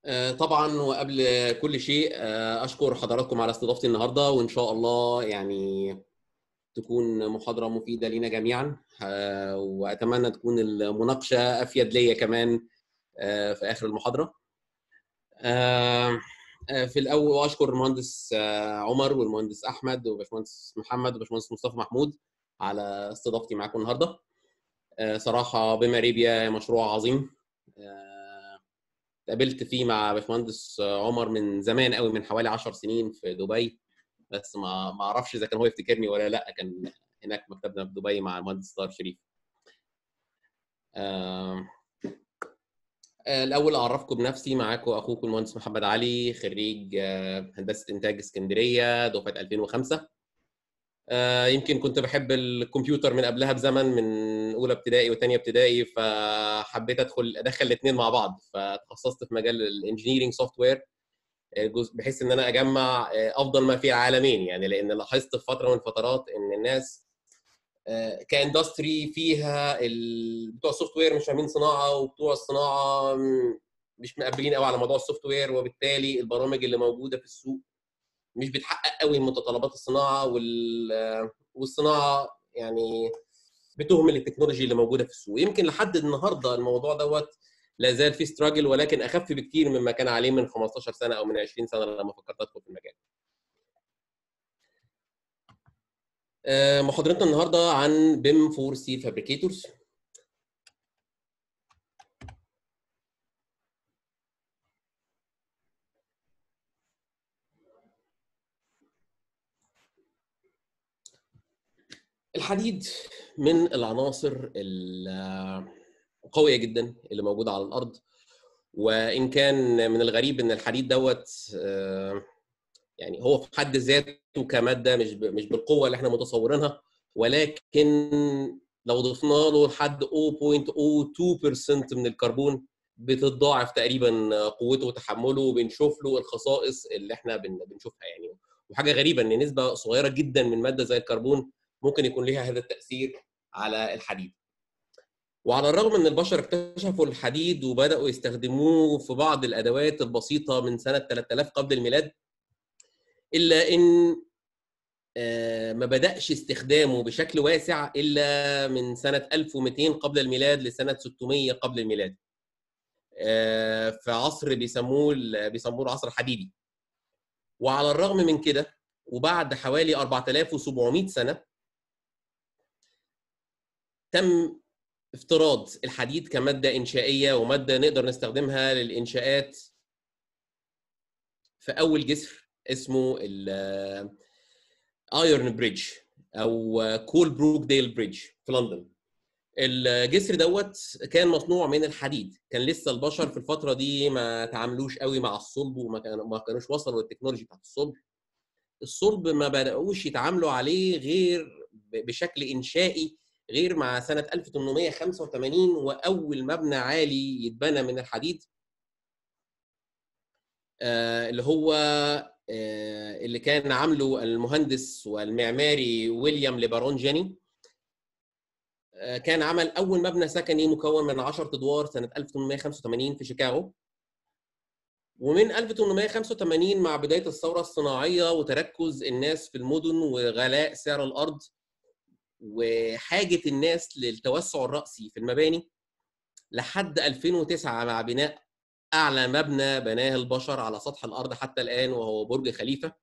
آه، طبعا وقبل كل شيء آه، اشكر حضراتكم على استضافتي النهارده وان شاء الله يعني تكون محاضره مفيده لينا جميعا آه، واتمنى تكون المناقشه افيد ليا كمان في اخر المحاضره في الاول اشكر المهندس عمر والمهندس احمد وباشمهندس محمد وباشمهندس مصطفى محمود على استضافتي معاكم النهارده صراحه بما ريبيا مشروع عظيم اتقابلت فيه مع باشمهندس عمر من زمان قوي من حوالي 10 سنين في دبي بس ما ما اعرفش اذا كان هو يفتكرني ولا لا كان هناك مكتبنا في دبي مع المهندس طاهر شريف آه الاول اعرفكم بنفسي معاكم اخوكم المهندس محمد علي خريج هندسه انتاج اسكندريه دفعه 2005 آه يمكن كنت بحب الكمبيوتر من قبلها بزمن من اولى ابتدائي وثانيه ابتدائي فحبيت ادخل ادخل الاثنين مع بعض فتخصصت في مجال الانجينيرنج سوفت وير بحيث ان انا اجمع افضل ما في العالمين يعني لان لاحظت في فتره من الفترات ان الناس كاندستري فيها بتوع السوفت وير مش فاهمين صناعه وبتوع الصناعه مش مقبلين قوي على موضوع السوفت وير وبالتالي البرامج اللي موجوده في السوق مش بتحقق قوي متطلبات الصناعه وال والصناعه يعني بتهمل التكنولوجي اللي موجوده في السوق يمكن لحد النهارده الموضوع دوت لا زال في ستراجل ولكن اخف بكتير مما كان عليه من 15 سنه او من 20 سنه لما فكرت ادخل في المجال محاضرتنا النهارده عن بيم فور ستيل فابريكيتورز الحديد من العناصر القويه جدا اللي موجوده على الارض وان كان من الغريب ان الحديد دوت يعني هو في حد ذاته كماده مش مش بالقوه اللي احنا متصورينها ولكن لو ضفنا له لحد 0.02% من الكربون بتتضاعف تقريبا قوته وتحمله وبنشوف له الخصائص اللي احنا بنشوفها يعني وحاجه غريبه ان نسبه صغيره جدا من ماده زي الكربون ممكن يكون لها هذا التاثير على الحديد وعلى الرغم ان البشر اكتشفوا الحديد وبداوا يستخدموه في بعض الادوات البسيطه من سنه 3000 قبل الميلاد الا ان ما بداش استخدامه بشكل واسع الا من سنه 1200 قبل الميلاد لسنه 600 قبل الميلاد في عصر بيسموه بيسموه العصر الحديدي وعلى الرغم من كده وبعد حوالي 4700 سنه تم افتراض الحديد كماده انشائيه وماده نقدر نستخدمها للانشاءات في اول جسر اسمه الايرن بريدج او كول بروك ديل بريدج في لندن الجسر دوت كان مصنوع من الحديد كان لسه البشر في الفتره دي ما تعاملوش قوي مع الصلب وما كانوا ما كانوش وصلوا للتكنولوجي بتاعت الصلب الصلب ما بداوش يتعاملوا عليه غير بشكل انشائي غير مع سنه 1885 واول مبنى عالي يتبنى من الحديد آه اللي هو آه اللي كان عامله المهندس والمعماري ويليام ليبرون جيني آه كان عمل اول مبنى سكني مكون من 10 ادوار سنه 1885 في شيكاغو ومن 1885 مع بدايه الثوره الصناعيه وتركز الناس في المدن وغلاء سعر الارض وحاجه الناس للتوسع الراسي في المباني لحد 2009 مع بناء اعلى مبنى بناه البشر على سطح الارض حتى الان وهو برج خليفه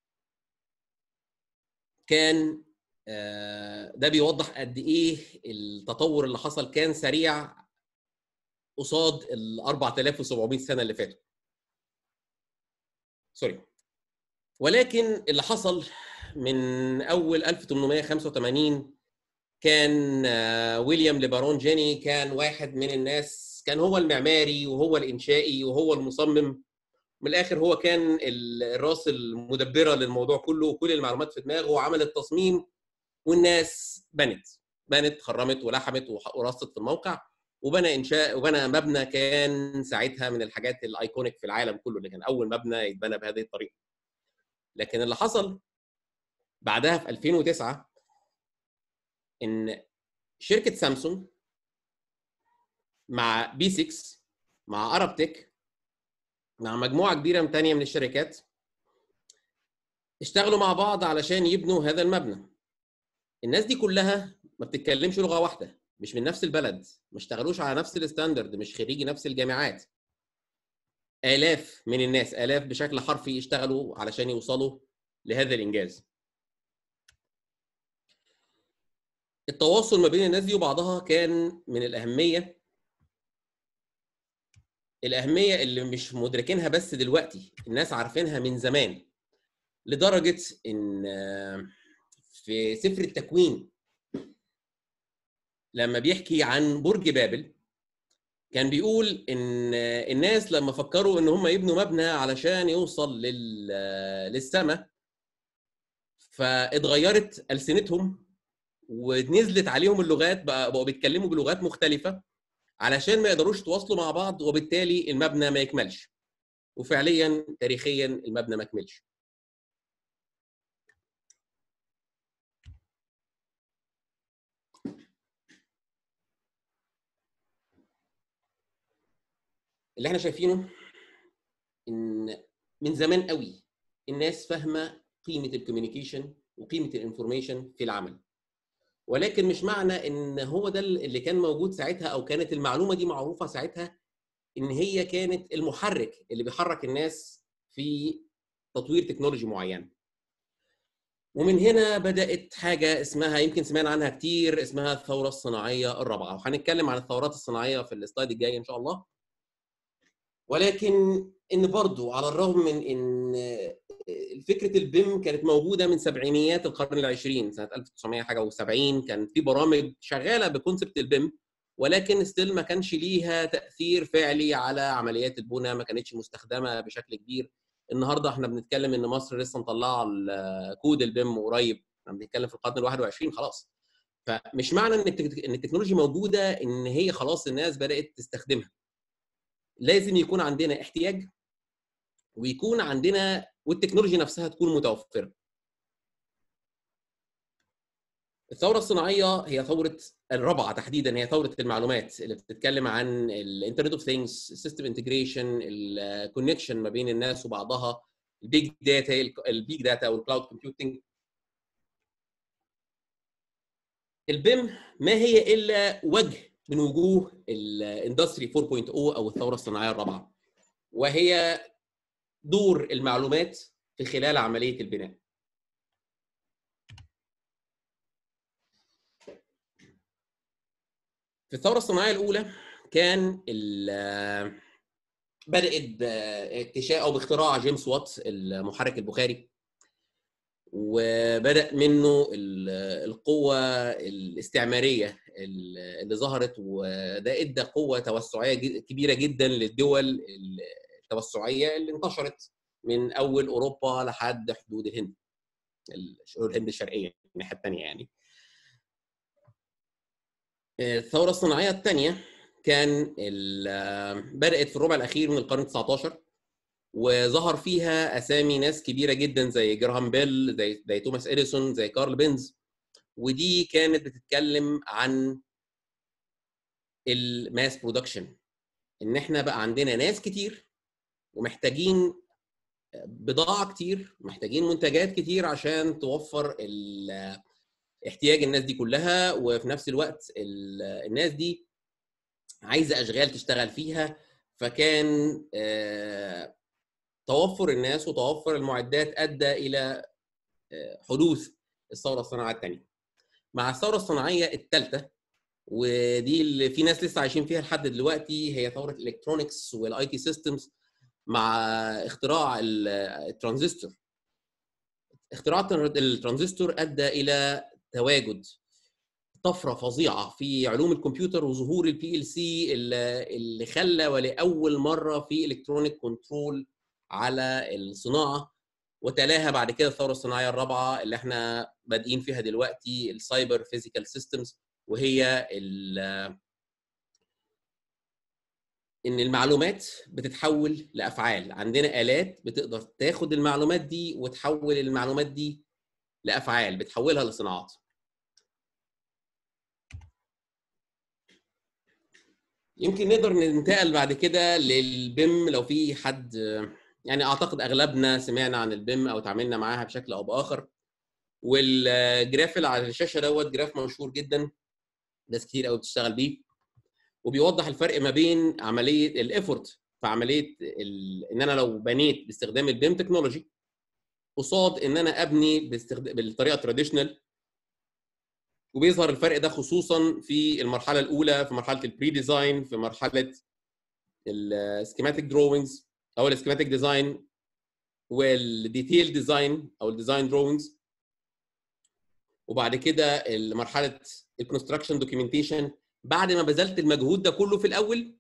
كان ده بيوضح قد ايه التطور اللي حصل كان سريع قصاد ال 4700 سنه اللي فاتوا سوري ولكن اللي حصل من اول 1885 كان ويليام ليبرون جيني كان واحد من الناس كان هو المعماري وهو الانشائي وهو المصمم من الاخر هو كان الراس المدبره للموضوع كله وكل المعلومات في دماغه وعمل التصميم والناس بنت بنت خرمت ولحمت ورصت في الموقع وبنى انشاء وبنى مبنى كان ساعتها من الحاجات الايكونيك في العالم كله اللي كان اول مبنى يتبنى بهذه الطريقه لكن اللي حصل بعدها في 2009 ان شركه سامسونج مع بي 6 مع ارابتك مع مجموعه كبيره من تانية من الشركات اشتغلوا مع بعض علشان يبنوا هذا المبنى الناس دي كلها ما بتتكلمش لغه واحده مش من نفس البلد ما اشتغلوش على نفس الستاندرد مش خريجي نفس الجامعات آلاف من الناس آلاف بشكل حرفي اشتغلوا علشان يوصلوا لهذا الإنجاز التواصل ما بين الناس دي وبعضها كان من الأهمية الأهمية اللي مش مدركينها بس دلوقتي الناس عارفينها من زمان لدرجة إن في سفر التكوين لما بيحكي عن برج بابل كان بيقول ان الناس لما فكروا ان هم يبنوا مبنى علشان يوصل لل للسماء فاتغيرت السنتهم ونزلت عليهم اللغات بقوا بيتكلموا بلغات مختلفه علشان ما يقدروش يتواصلوا مع بعض وبالتالي المبنى ما يكملش وفعليا تاريخيا المبنى ما كملش اللي احنا شايفينه ان من زمان قوي الناس فاهمه قيمه الكوميونيكيشن وقيمه الانفورميشن في العمل ولكن مش معنى ان هو ده اللي كان موجود ساعتها او كانت المعلومه دي معروفه ساعتها ان هي كانت المحرك اللي بيحرك الناس في تطوير تكنولوجي معين ومن هنا بدات حاجه اسمها يمكن سمعنا عنها كتير اسمها الثوره الصناعيه الرابعه وهنتكلم عن الثورات الصناعيه في السلايد الجاي ان شاء الله ولكن ان برضو على الرغم من ان فكره البيم كانت موجوده من سبعينيات القرن العشرين سنه 1900 حاجه و70 كان في برامج شغاله بكونسبت البيم ولكن ستيل ما كانش ليها تاثير فعلي على عمليات البناء ما كانتش مستخدمه بشكل كبير النهارده احنا بنتكلم ان مصر لسه مطلعه كود البيم قريب احنا بنتكلم في القرن ال 21 خلاص فمش معنى ان ان التكنولوجيا موجوده ان هي خلاص الناس بدات تستخدمها لازم يكون عندنا احتياج ويكون عندنا والتكنولوجيا نفسها تكون متوفره. الثوره الصناعيه هي ثوره الرابعه تحديدا هي ثوره المعلومات اللي بتتكلم عن الانترنت اوف ثينجز السيستم انتجريشن الكونكشن ما بين الناس وبعضها البيج داتا البيج داتا والكلاود كومبيوتنج البيم ما هي الا وجه من وجوه الاندستري 4.0 او الثوره الصناعيه الرابعه وهي دور المعلومات في خلال عمليه البناء في الثوره الصناعيه الاولى كان بدات باكتشاف او باختراع جيمس واتس المحرك البخاري وبدا منه القوه الاستعماريه اللي ظهرت وده ادى قوه توسعيه كبيره جدا للدول التوسعيه اللي انتشرت من اول اوروبا لحد حدود الهند الهند الشرقيه الناحيه الثانيه يعني الثوره الصناعيه الثانيه كان بدات في الربع الاخير من القرن 19 وظهر فيها اسامي ناس كبيره جدا زي جراهام بيل زي زي توماس اديسون زي كارل بينز ودي كانت بتتكلم عن الماس برودكشن ان احنا بقى عندنا ناس كتير ومحتاجين بضاعه كتير محتاجين منتجات كتير عشان توفر احتياج الناس دي كلها وفي نفس الوقت الناس دي عايزه اشغال تشتغل فيها فكان توفر الناس وتوفر المعدات ادى الى حدوث الثوره الصناعيه الثانيه. مع الثوره الصناعيه الثالثه ودي اللي في ناس لسه عايشين فيها لحد دلوقتي هي ثوره الالكترونكس والاي تي سيستمز مع اختراع الترانزستور. اختراع الترانزستور ادى الى تواجد طفره فظيعه في علوم الكمبيوتر وظهور البي ال سي اللي خلى ولاول مره في الكترونيك كنترول على الصناعه وتلاها بعد كده الثوره الصناعيه الرابعه اللي احنا بادئين فيها دلوقتي السايبر فيزيكال سيستمز وهي ان المعلومات بتتحول لافعال عندنا الات بتقدر تاخد المعلومات دي وتحول المعلومات دي لافعال بتحولها لصناعات يمكن نقدر ننتقل بعد كده للبيم لو في حد يعني اعتقد اغلبنا سمعنا عن البيم او تعاملنا معاها بشكل او باخر والجراف اللي على الشاشه دوت جراف مشهور جدا ناس كتير قوي بتشتغل بيه وبيوضح الفرق ما بين عمليه الايفورت في عمليه ال... ان انا لو بنيت باستخدام البيم تكنولوجي قصاد ان انا ابني باستخدام بالطريقه التراديشنال وبيظهر الفرق ده خصوصا في المرحله الاولى في مرحله البري ديزاين في مرحله السكيماتيك دروينجز او السكيماتيك ديزاين والديتيل ديزاين او الديزاين دروينجز وبعد كده مرحله الكونستراكشن دوكيومنتيشن بعد ما بذلت المجهود ده كله في الاول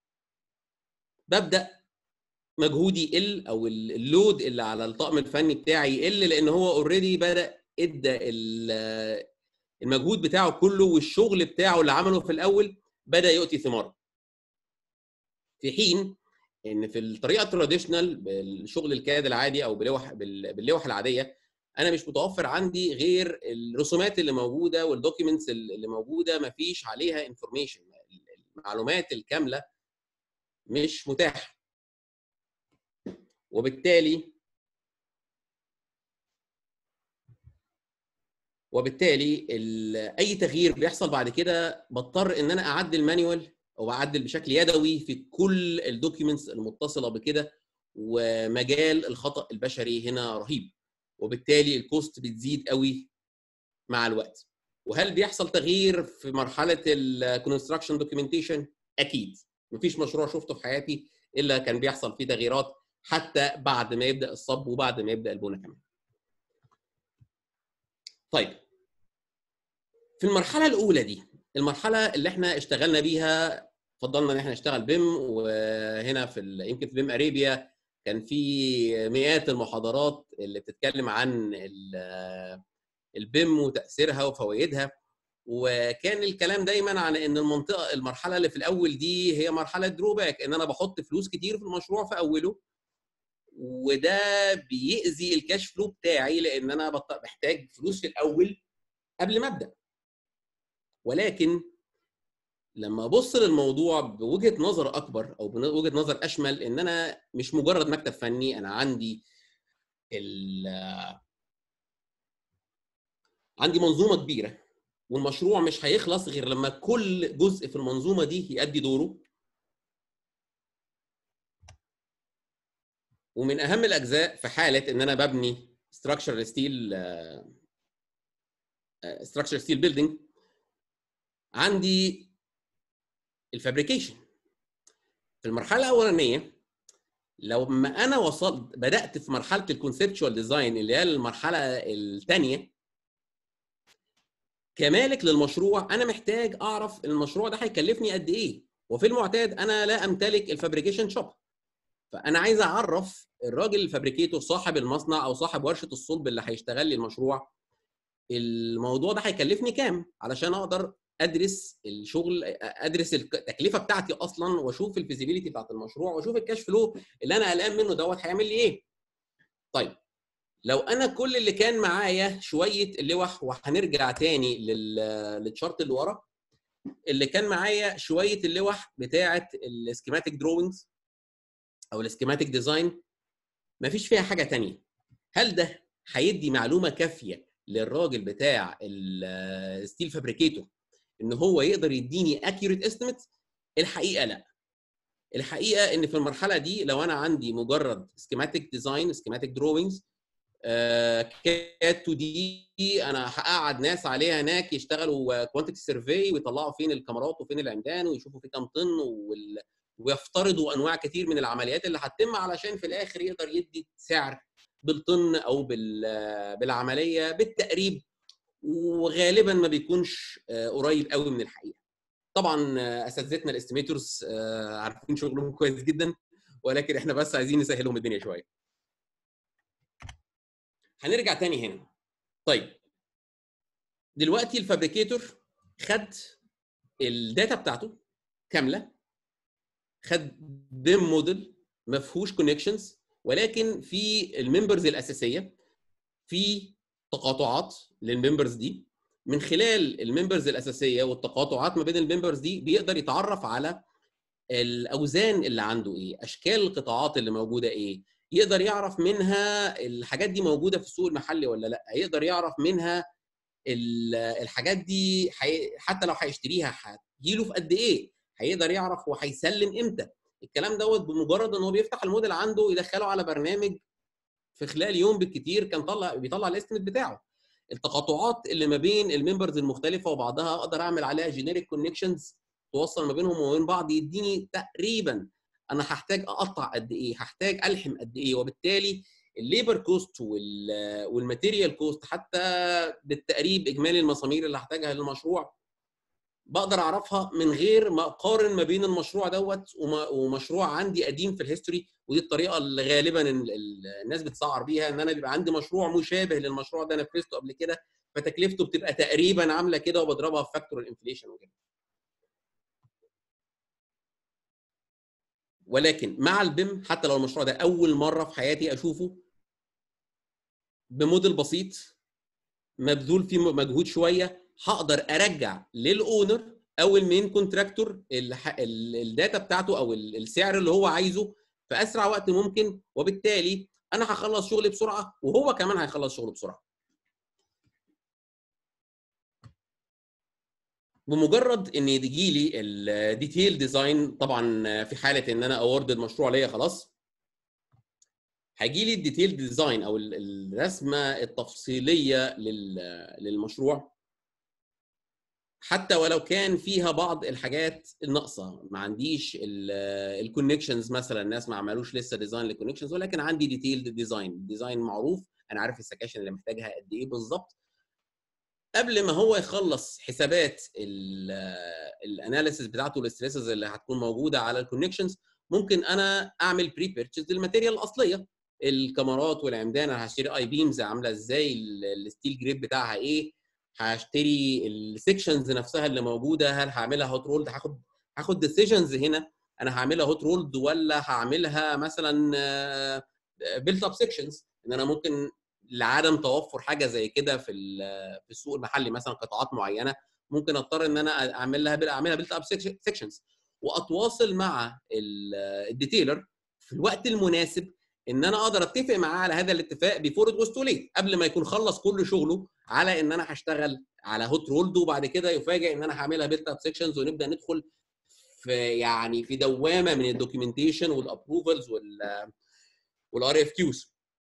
ببدا مجهودي يقل او اللود اللي على الطاقم الفني بتاعي يقل لان هو اوريدي بدا ادى المجهود بتاعه كله والشغل بتاعه اللي عمله في الاول بدا يؤتي ثماره في حين ان في الطريقه التراديشنال بالشغل الكاد العادي او بلوح باللوح العاديه انا مش متوفر عندي غير الرسومات اللي موجوده والدوكيومنتس اللي موجوده ما فيش عليها انفورميشن المعلومات الكامله مش متاحه وبالتالي وبالتالي اي تغيير بيحصل بعد كده بضطر ان انا اعدل مانيوال او اعدل بشكل يدوي في كل الدوكيومنتس المتصله بكده ومجال الخطا البشري هنا رهيب وبالتالي الكوست بتزيد قوي مع الوقت وهل بيحصل تغيير في مرحله الكونستراكشن دوكيومنتيشن اكيد مفيش مشروع شفته في حياتي الا كان بيحصل فيه تغييرات حتى بعد ما يبدا الصب وبعد ما يبدا البناء كمان طيب في المرحله الاولى دي المرحله اللي احنا اشتغلنا بيها فضلنا ان احنا نشتغل بيم وهنا في يمكن في بيم اريبيا كان في مئات المحاضرات اللي بتتكلم عن البيم وتاثيرها وفوائدها وكان الكلام دايما عن ان المنطقه المرحله اللي في الاول دي هي مرحله دروباك ان انا بحط فلوس كتير في المشروع في اوله وده بيأذي الكاش فلو بتاعي لان انا بحتاج فلوس في الاول قبل ما ابدا ولكن لما ابص للموضوع بوجهه نظر اكبر او بوجهه نظر اشمل ان انا مش مجرد مكتب فني انا عندي ال عندي منظومه كبيره والمشروع مش هيخلص غير لما كل جزء في المنظومه دي يؤدي دوره ومن اهم الاجزاء في حاله ان انا ببني ستراكشر ستيل ستراكشر ستيل بيلدينج عندي الفابريكيشن في المرحله الاولانيه لو ما انا وصلت بدات في مرحله الكونسبشوال ديزاين اللي هي المرحله الثانيه كمالك للمشروع انا محتاج اعرف المشروع ده هيكلفني قد ايه وفي المعتاد انا لا امتلك الفابريكيشن شوب فانا عايز اعرف الراجل الفابريكيتور صاحب المصنع او صاحب ورشه الصلب اللي هيشتغل لي المشروع الموضوع ده هيكلفني كام علشان اقدر ادرس الشغل ادرس التكلفه بتاعتي اصلا واشوف الفيزيبيليتي بتاعت المشروع واشوف الكاش فلو اللي انا قلقان منه دوت هيعمل لي ايه طيب لو انا كل اللي كان معايا شويه اللوح وهنرجع تاني للشارت اللي ورا اللي كان معايا شويه اللوح بتاعه السكيماتيك دروينجز او السكيماتيك ديزاين مفيش فيها حاجه تانية هل ده هيدي معلومه كافيه للراجل بتاع الستيل فابريكيتور ان هو يقدر يديني اكيوريت استيميت الحقيقه لا الحقيقه ان في المرحله دي لو انا عندي مجرد سكيماتيك ديزاين سكيماتيك دروينجز كات 2 دي انا هقعد ناس عليها هناك يشتغلوا كوانتيتي سيرفي ويطلعوا فين الكاميرات وفين العمدان ويشوفوا في كام طن وال... ويفترضوا انواع كتير من العمليات اللي هتتم علشان في الاخر يقدر يدي سعر بالطن او بالعمليه بالتقريب وغالبا ما بيكونش قريب قوي من الحقيقه طبعا اساتذتنا الاستيميتورز عارفين شغلهم كويس جدا ولكن احنا بس عايزين نسهلهم الدنيا شويه هنرجع تاني هنا طيب دلوقتي الفابريكيتور خد الداتا بتاعته كامله خد بيم موديل ما فيهوش كونكشنز ولكن في الممبرز الاساسيه في تقاطعات للممبرز دي من خلال الممبرز الاساسيه والتقاطعات ما بين الممبرز دي بيقدر يتعرف على الاوزان اللي عنده ايه اشكال القطاعات اللي موجوده ايه يقدر يعرف منها الحاجات دي موجوده في السوق المحلي ولا لا يقدر يعرف منها الحاجات دي حي... حتى لو هيشتريها هتجيله في قد ايه هيقدر يعرف هو هيسلم امتى الكلام دوت بمجرد ان هو بيفتح الموديل عنده يدخله على برنامج في خلال يوم بالكتير كان طلع بيطلع الاستيميت بتاعه التقاطعات اللي ما بين الممبرز المختلفه وبعضها اقدر اعمل عليها جينيريك كونكشنز توصل ما بينهم وما بين بعض يديني تقريبا انا هحتاج اقطع قد ايه هحتاج الحم قد ايه وبالتالي الليبر كوست والماتيريال كوست حتى بالتقريب اجمالي المسامير اللي هحتاجها للمشروع بقدر اعرفها من غير ما اقارن ما بين المشروع دوت ومشروع عندي قديم في الهيستوري ودي الطريقه اللي غالبا الناس بتسعر بيها ان انا بيبقى عندي مشروع مشابه للمشروع ده نفذته قبل كده فتكلفته بتبقى تقريبا عامله كده وبضربها في فاكتور الانفليشن وكده ولكن مع البيم حتى لو المشروع ده اول مره في حياتي اشوفه بموديل بسيط مبذول فيه مجهود شويه هقدر ارجع للاونر او المين كونتراكتور الداتا بتاعته او السعر اللي هو عايزه في اسرع وقت ممكن وبالتالي انا هخلص شغلي بسرعه وهو كمان هيخلص شغله بسرعه بمجرد ان يجي لي الديتيل ديزاين طبعا في حاله ان انا اوورد المشروع ليا خلاص هيجي لي الديتيل ديزاين او الرسمه التفصيليه للمشروع حتى ولو كان فيها بعض الحاجات الناقصه ما عنديش الكونكشنز مثلا الناس ما عملوش لسه ديزاين للكونكشنز ولكن عندي ديتيلد ديزاين ديزاين معروف انا عارف السكاشن اللي محتاجها قد ايه بالظبط قبل ما هو يخلص حسابات الاناليسيس بتاعته الاستريسز اللي هتكون موجوده على الكونكشنز ممكن انا اعمل بري بيرتشيز للماتيريال الاصليه الكاميرات والعمدان انا هشتري اي بيمز عامله ازاي الستيل جريد بتاعها ايه هشتري السكشنز نفسها اللي موجوده هل هعملها هوت رولد هاخد هاخد ديسيجنز هنا انا هعملها هوت رولد ولا هعملها مثلا بيلت اب سكشنز ان انا ممكن لعدم توفر حاجه زي كده في في السوق المحلي مثلا قطاعات معينه ممكن اضطر ان انا اعمل لها اعملها بيلت اب سكشنز واتواصل مع الديتيلر في الوقت المناسب ان انا اقدر اتفق معاه على هذا الاتفاق بيفور ات ليت قبل ما يكون خلص كل شغله على ان انا هشتغل على هوت رولد وبعد كده يفاجئ ان انا هعملها بيلت اب سكشنز ونبدا ندخل في يعني في دوامه من الدوكيومنتيشن والابروفلز وال والار اف كيوز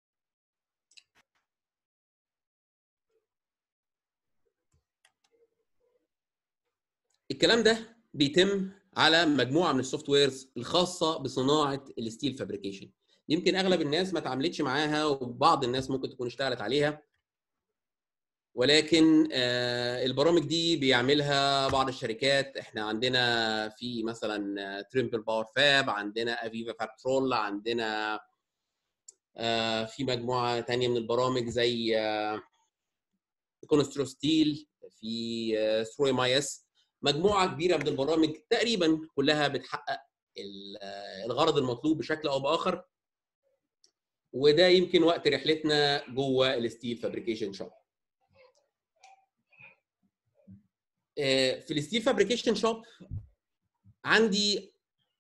الكلام ده بيتم على مجموعه من السوفت ويرز الخاصه بصناعه الستيل فابريكيشن يمكن اغلب الناس ما اتعاملتش معاها وبعض الناس ممكن تكون اشتغلت عليها ولكن البرامج دي بيعملها بعض الشركات احنا عندنا في مثلا تريمبل باور فاب عندنا افيفا فاب ترول عندنا في مجموعه ثانيه من البرامج زي كونسترو ستيل في ثروي مايس مجموعه كبيره من البرامج تقريبا كلها بتحقق الغرض المطلوب بشكل او باخر وده يمكن وقت رحلتنا جوه الستيل فابريكيشن شوب في الستيل فابريكيشن شوب عندي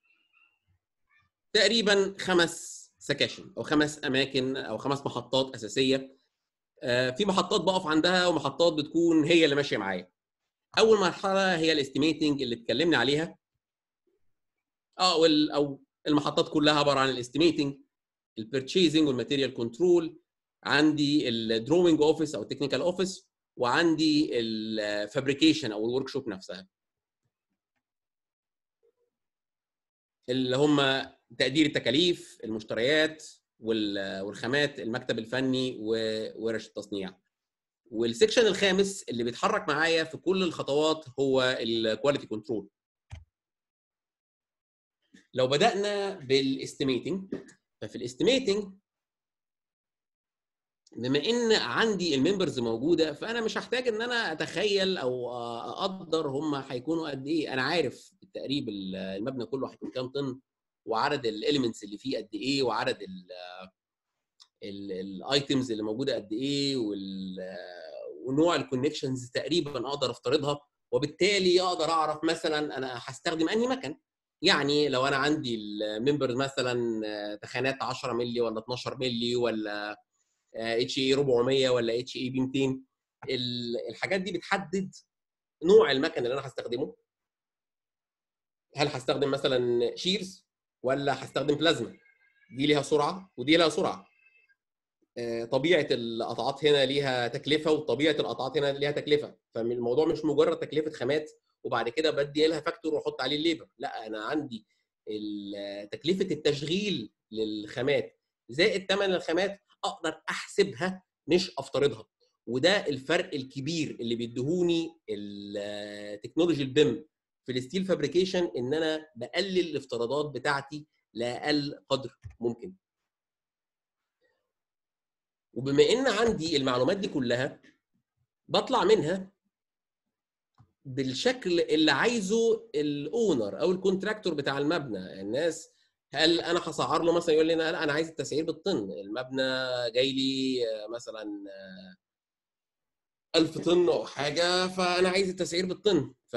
تقريبا خمس سكاشن او خمس اماكن او خمس محطات اساسيه في محطات بقف عندها ومحطات بتكون هي اللي ماشيه معايا اول مرحله هي الاستيميتنج اللي اتكلمنا عليها اه او المحطات كلها عباره عن الاستيميتنج البرتشيزنج والماتيريال كنترول عندي الدروينج اوفيس او التكنيكال اوفيس وعندي الفابريكيشن او الورك شوب نفسها اللي هم تقدير التكاليف المشتريات والخامات المكتب الفني وورش التصنيع والسكشن الخامس اللي بيتحرك معايا في كل الخطوات هو الكواليتي كنترول لو بدانا بالاستيميتنج ففي الاستيميتنج بما ان عندي الممبرز موجوده فانا مش هحتاج ان انا اتخيل او اقدر هم هيكونوا قد ايه انا عارف بالتقريب المبنى كله هيكون كام طن وعدد الاليمنتس اللي فيه قد ايه وعدد الايتمز اللي موجوده قد ايه ونوع الكونكشنز تقريبا اقدر افترضها وبالتالي اقدر اعرف مثلا انا هستخدم انهي مكن يعني لو انا عندي الممبر مثلا تخانات 10 مللي ولا 12 مللي ولا اتش اي 400 ولا اتش اي بي 200 الحاجات دي بتحدد نوع المكن اللي انا هستخدمه هل هستخدم مثلا شيرز ولا هستخدم بلازما دي ليها سرعه ودي ليها سرعه طبيعه القطعات هنا ليها تكلفه وطبيعه القطعات هنا ليها تكلفه فالموضوع مش مجرد تكلفه خامات وبعد كده بدي لها فاكتور واحط عليه الليبر لا انا عندي تكلفه التشغيل للخامات زائد ثمن الخامات اقدر احسبها مش افترضها وده الفرق الكبير اللي بيديهوني التكنولوجي البيم في الستيل فابريكيشن ان انا بقلل الافتراضات بتاعتي لاقل قدر ممكن وبما ان عندي المعلومات دي كلها بطلع منها بالشكل اللي عايزه الاونر او الكونتراكتور بتاع المبنى الناس هل انا هسعر له مثلا يقول لي لا انا عايز التسعير بالطن المبنى جاي لي مثلا 1000 طن او حاجه فانا عايز التسعير بالطن ف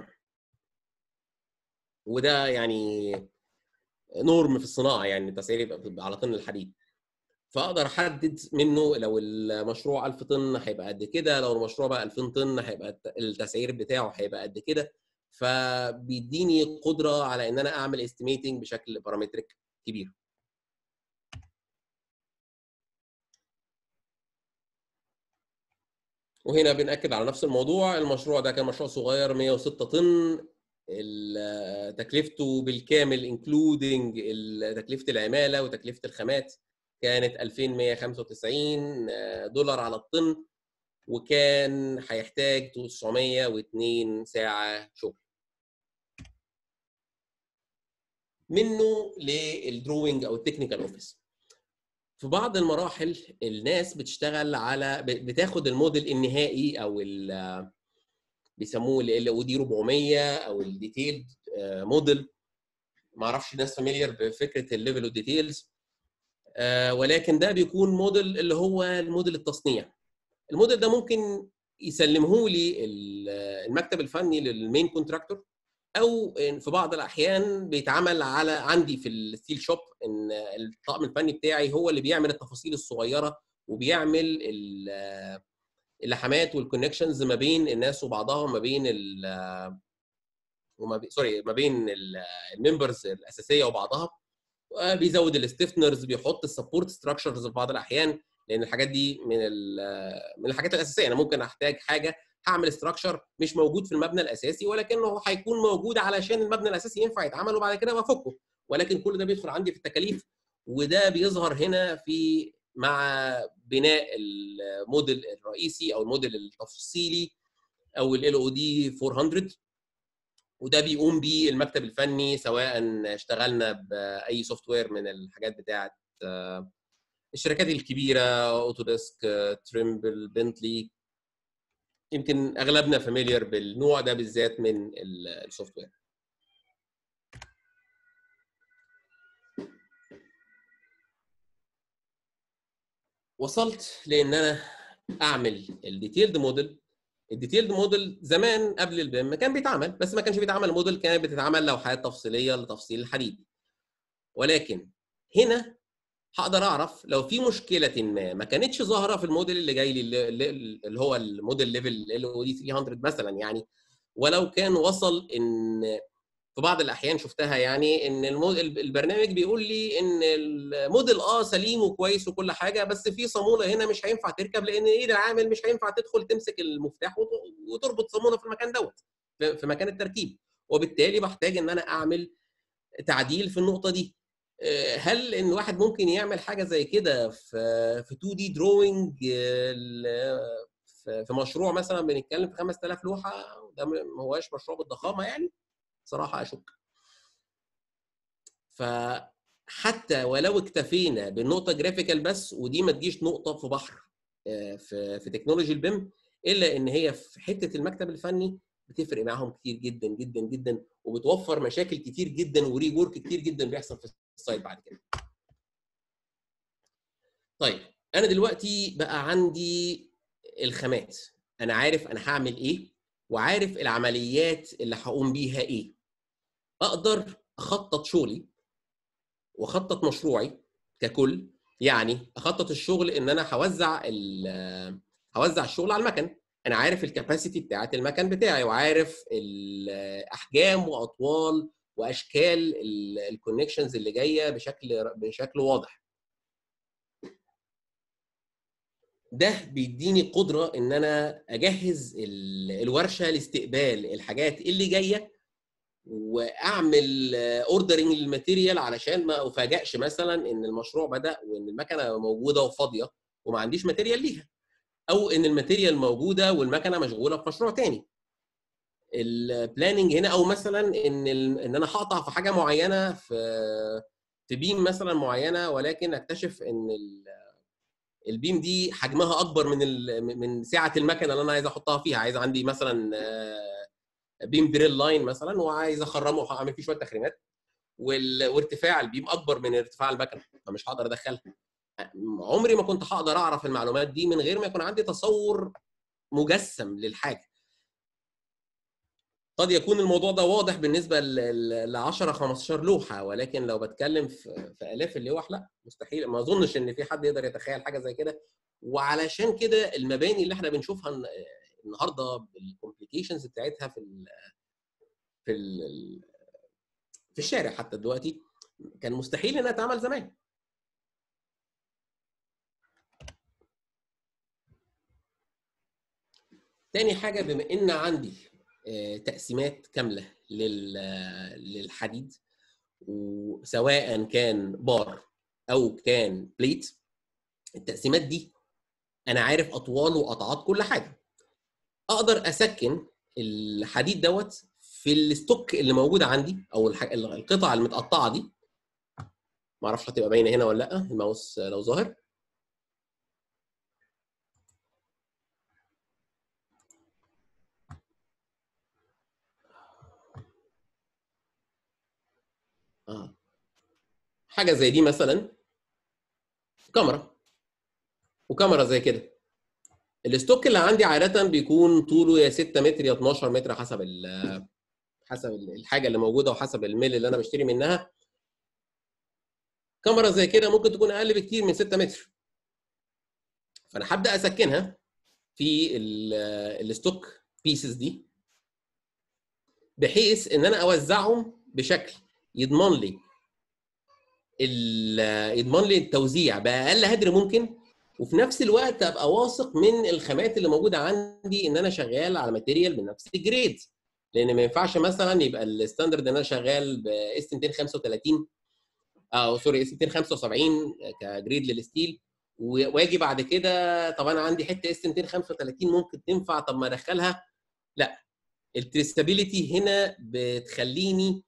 وده يعني نورم في الصناعه يعني التسعير يبقى على طن الحديد فاقدر احدد منه لو المشروع 1000 طن هيبقى قد كده لو المشروع بقى 2000 طن هيبقى التسعير بتاعه هيبقى قد كده فبيديني قدره على ان انا اعمل استيميتنج بشكل بارامتريك كبير وهنا بنأكد على نفس الموضوع المشروع ده كان مشروع صغير 106 طن تكلفته بالكامل انكلودنج تكلفه العماله وتكلفه الخامات كانت 2195 دولار على الطن وكان هيحتاج 902 ساعه شغل منه للدروينج او التكنيكال اوفيس في بعض المراحل الناس بتشتغل على بتاخد الموديل النهائي او بيسموه ال او دي 400 او الديتيلد موديل ما اعرفش الناس فاميليار بفكره الليفل اوف ديتيلز ولكن ده بيكون موديل اللي هو الموديل التصنيع الموديل ده ممكن يسلمه لي المكتب الفني للمين كونتراكتور او في بعض الاحيان بيتعمل على عندي في الستيل شوب ان الطاقم الفني بتاعي هو اللي بيعمل التفاصيل الصغيره وبيعمل اللحامات والكونكشنز ما بين الناس وبعضها وما بين ال وما بي... سوري ما بين الممبرز الاساسيه وبعضها بيزود الستيفنرز بيحط السبورت ستراكشرز في بعض الاحيان لان الحاجات دي من من الحاجات الاساسيه انا ممكن احتاج حاجه هعمل ستراكشر مش موجود في المبنى الاساسي ولكنه هيكون موجود علشان المبنى الاساسي ينفع يتعمل وبعد كده بفكه ولكن كل ده بيدخل عندي في التكاليف وده بيظهر هنا في مع بناء الموديل الرئيسي او الموديل التفصيلي او ال او دي 400 وده بيقوم بيه المكتب الفني سواء اشتغلنا باي سوفت وير من الحاجات بتاعه الشركات الكبيره اوتوديسك تريمبل بنتلي يمكن اغلبنا فاميليار بالنوع ده بالذات من السوفت وير وصلت لان انا اعمل الديتيلد موديل الديتيلد موديل زمان قبل البيم كان بيتعمل بس ما كانش بيتعمل موديل كانت بتتعمل لوحات تفصيليه لتفصيل الحديد ولكن هنا هقدر اعرف لو في مشكله ما ما كانتش ظاهره في الموديل اللي جاي لي اللي هو الموديل ليفل ال او دي 300 مثلا يعني ولو كان وصل ان في بعض الاحيان شفتها يعني ان الموديل البرنامج بيقول لي ان الموديل اه سليم وكويس وكل حاجه بس في صاموله هنا مش هينفع تركب لان ايد العامل مش هينفع تدخل تمسك المفتاح وتربط صاموله في المكان دوت في مكان التركيب وبالتالي بحتاج ان انا اعمل تعديل في النقطه دي هل ان واحد ممكن يعمل حاجه زي كده في في 2 دي دروينج في مشروع مثلا بنتكلم في 5000 لوحه ده ما هواش مشروع بالضخامه يعني صراحه اشك فحتى ولو اكتفينا بالنقطه جرافيكال بس ودي ما تجيش نقطه في بحر في في تكنولوجي البيم الا ان هي في حته المكتب الفني بتفرق معاهم كتير جدا جدا جدا وبتوفر مشاكل كتير جدا وري ورك كتير جدا بيحصل في السايت بعد كده. طيب انا دلوقتي بقى عندي الخامات انا عارف انا هعمل ايه وعارف العمليات اللي هقوم بيها ايه. اقدر اخطط شغلي واخطط مشروعي ككل يعني اخطط الشغل ان انا هوزع هوزع الشغل على المكن انا عارف الكباسيتي بتاعت المكن بتاعي وعارف الاحجام واطوال واشكال الكونكشنز اللي جايه بشكل بشكل واضح ده بيديني قدره ان انا اجهز الورشه لاستقبال الحاجات اللي جايه واعمل اوردرنج للماتيريال علشان ما افاجئش مثلا ان المشروع بدا وان المكنه موجوده وفاضيه وما عنديش ماتيريال ليها او ان الماتيريال موجوده والمكنه مشغوله في مشروع تاني البلاننج هنا او مثلا ان ان انا هقطع في حاجه معينه في في بيم مثلا معينه ولكن اكتشف ان البيم دي حجمها اكبر من من سعه المكنه اللي انا عايز احطها فيها عايز عندي مثلا بيم دريل لاين مثلا وعايز اخرمه واعمل فيه شويه تخريمات وارتفاع البيم اكبر من ارتفاع المكنه فمش هقدر ادخلها عمري ما كنت هقدر اعرف المعلومات دي من غير ما يكون عندي تصور مجسم للحاجه قد يكون الموضوع ده واضح بالنسبه ل 10 15 لوحه ولكن لو بتكلم في, في الاف اللوح لا مستحيل ما اظنش ان في حد يقدر يتخيل حاجه زي كده وعلشان كده المباني اللي احنا بنشوفها النهارده بالكومبليكيشنز بتاعتها في ال في ال في الشارع حتى دلوقتي كان مستحيل انها تعمل زمان تاني حاجة بما إن عندي تقسيمات كاملة للحديد وسواء كان بار أو كان بليت التقسيمات دي أنا عارف أطوال وقطعات كل حاجة أقدر أسكن الحديد دوت في الستوك اللي موجود عندي أو القطع المتقطعة دي معرفش هتبقى باينة هنا ولا لأ الماوس لو ظاهر آه. حاجه زي دي مثلا كاميرا وكاميرا زي كده الستوك اللي عندي عاده بيكون طوله يا 6 متر يا 12 متر حسب حسب الحاجه اللي موجوده وحسب الميل اللي انا بشتري منها كاميرا زي كده ممكن تكون اقل بكتير من 6 متر فانا هبدا اسكنها في الستوك بيسز دي بحيث ان انا اوزعهم بشكل يضمن لي يضمن لي التوزيع باقل هدر ممكن وفي نفس الوقت ابقى واثق من الخامات اللي موجوده عندي ان انا شغال على ماتيريال بنفس الجريد لان ما ينفعش مثلا يبقى الستاندرد ان انا شغال باس 235 اه سوري اس 275 كجريد للستيل واجي بعد كده طب انا عندي حته اس 235 ممكن تنفع طب ما ادخلها لا التريسابيليتي هنا بتخليني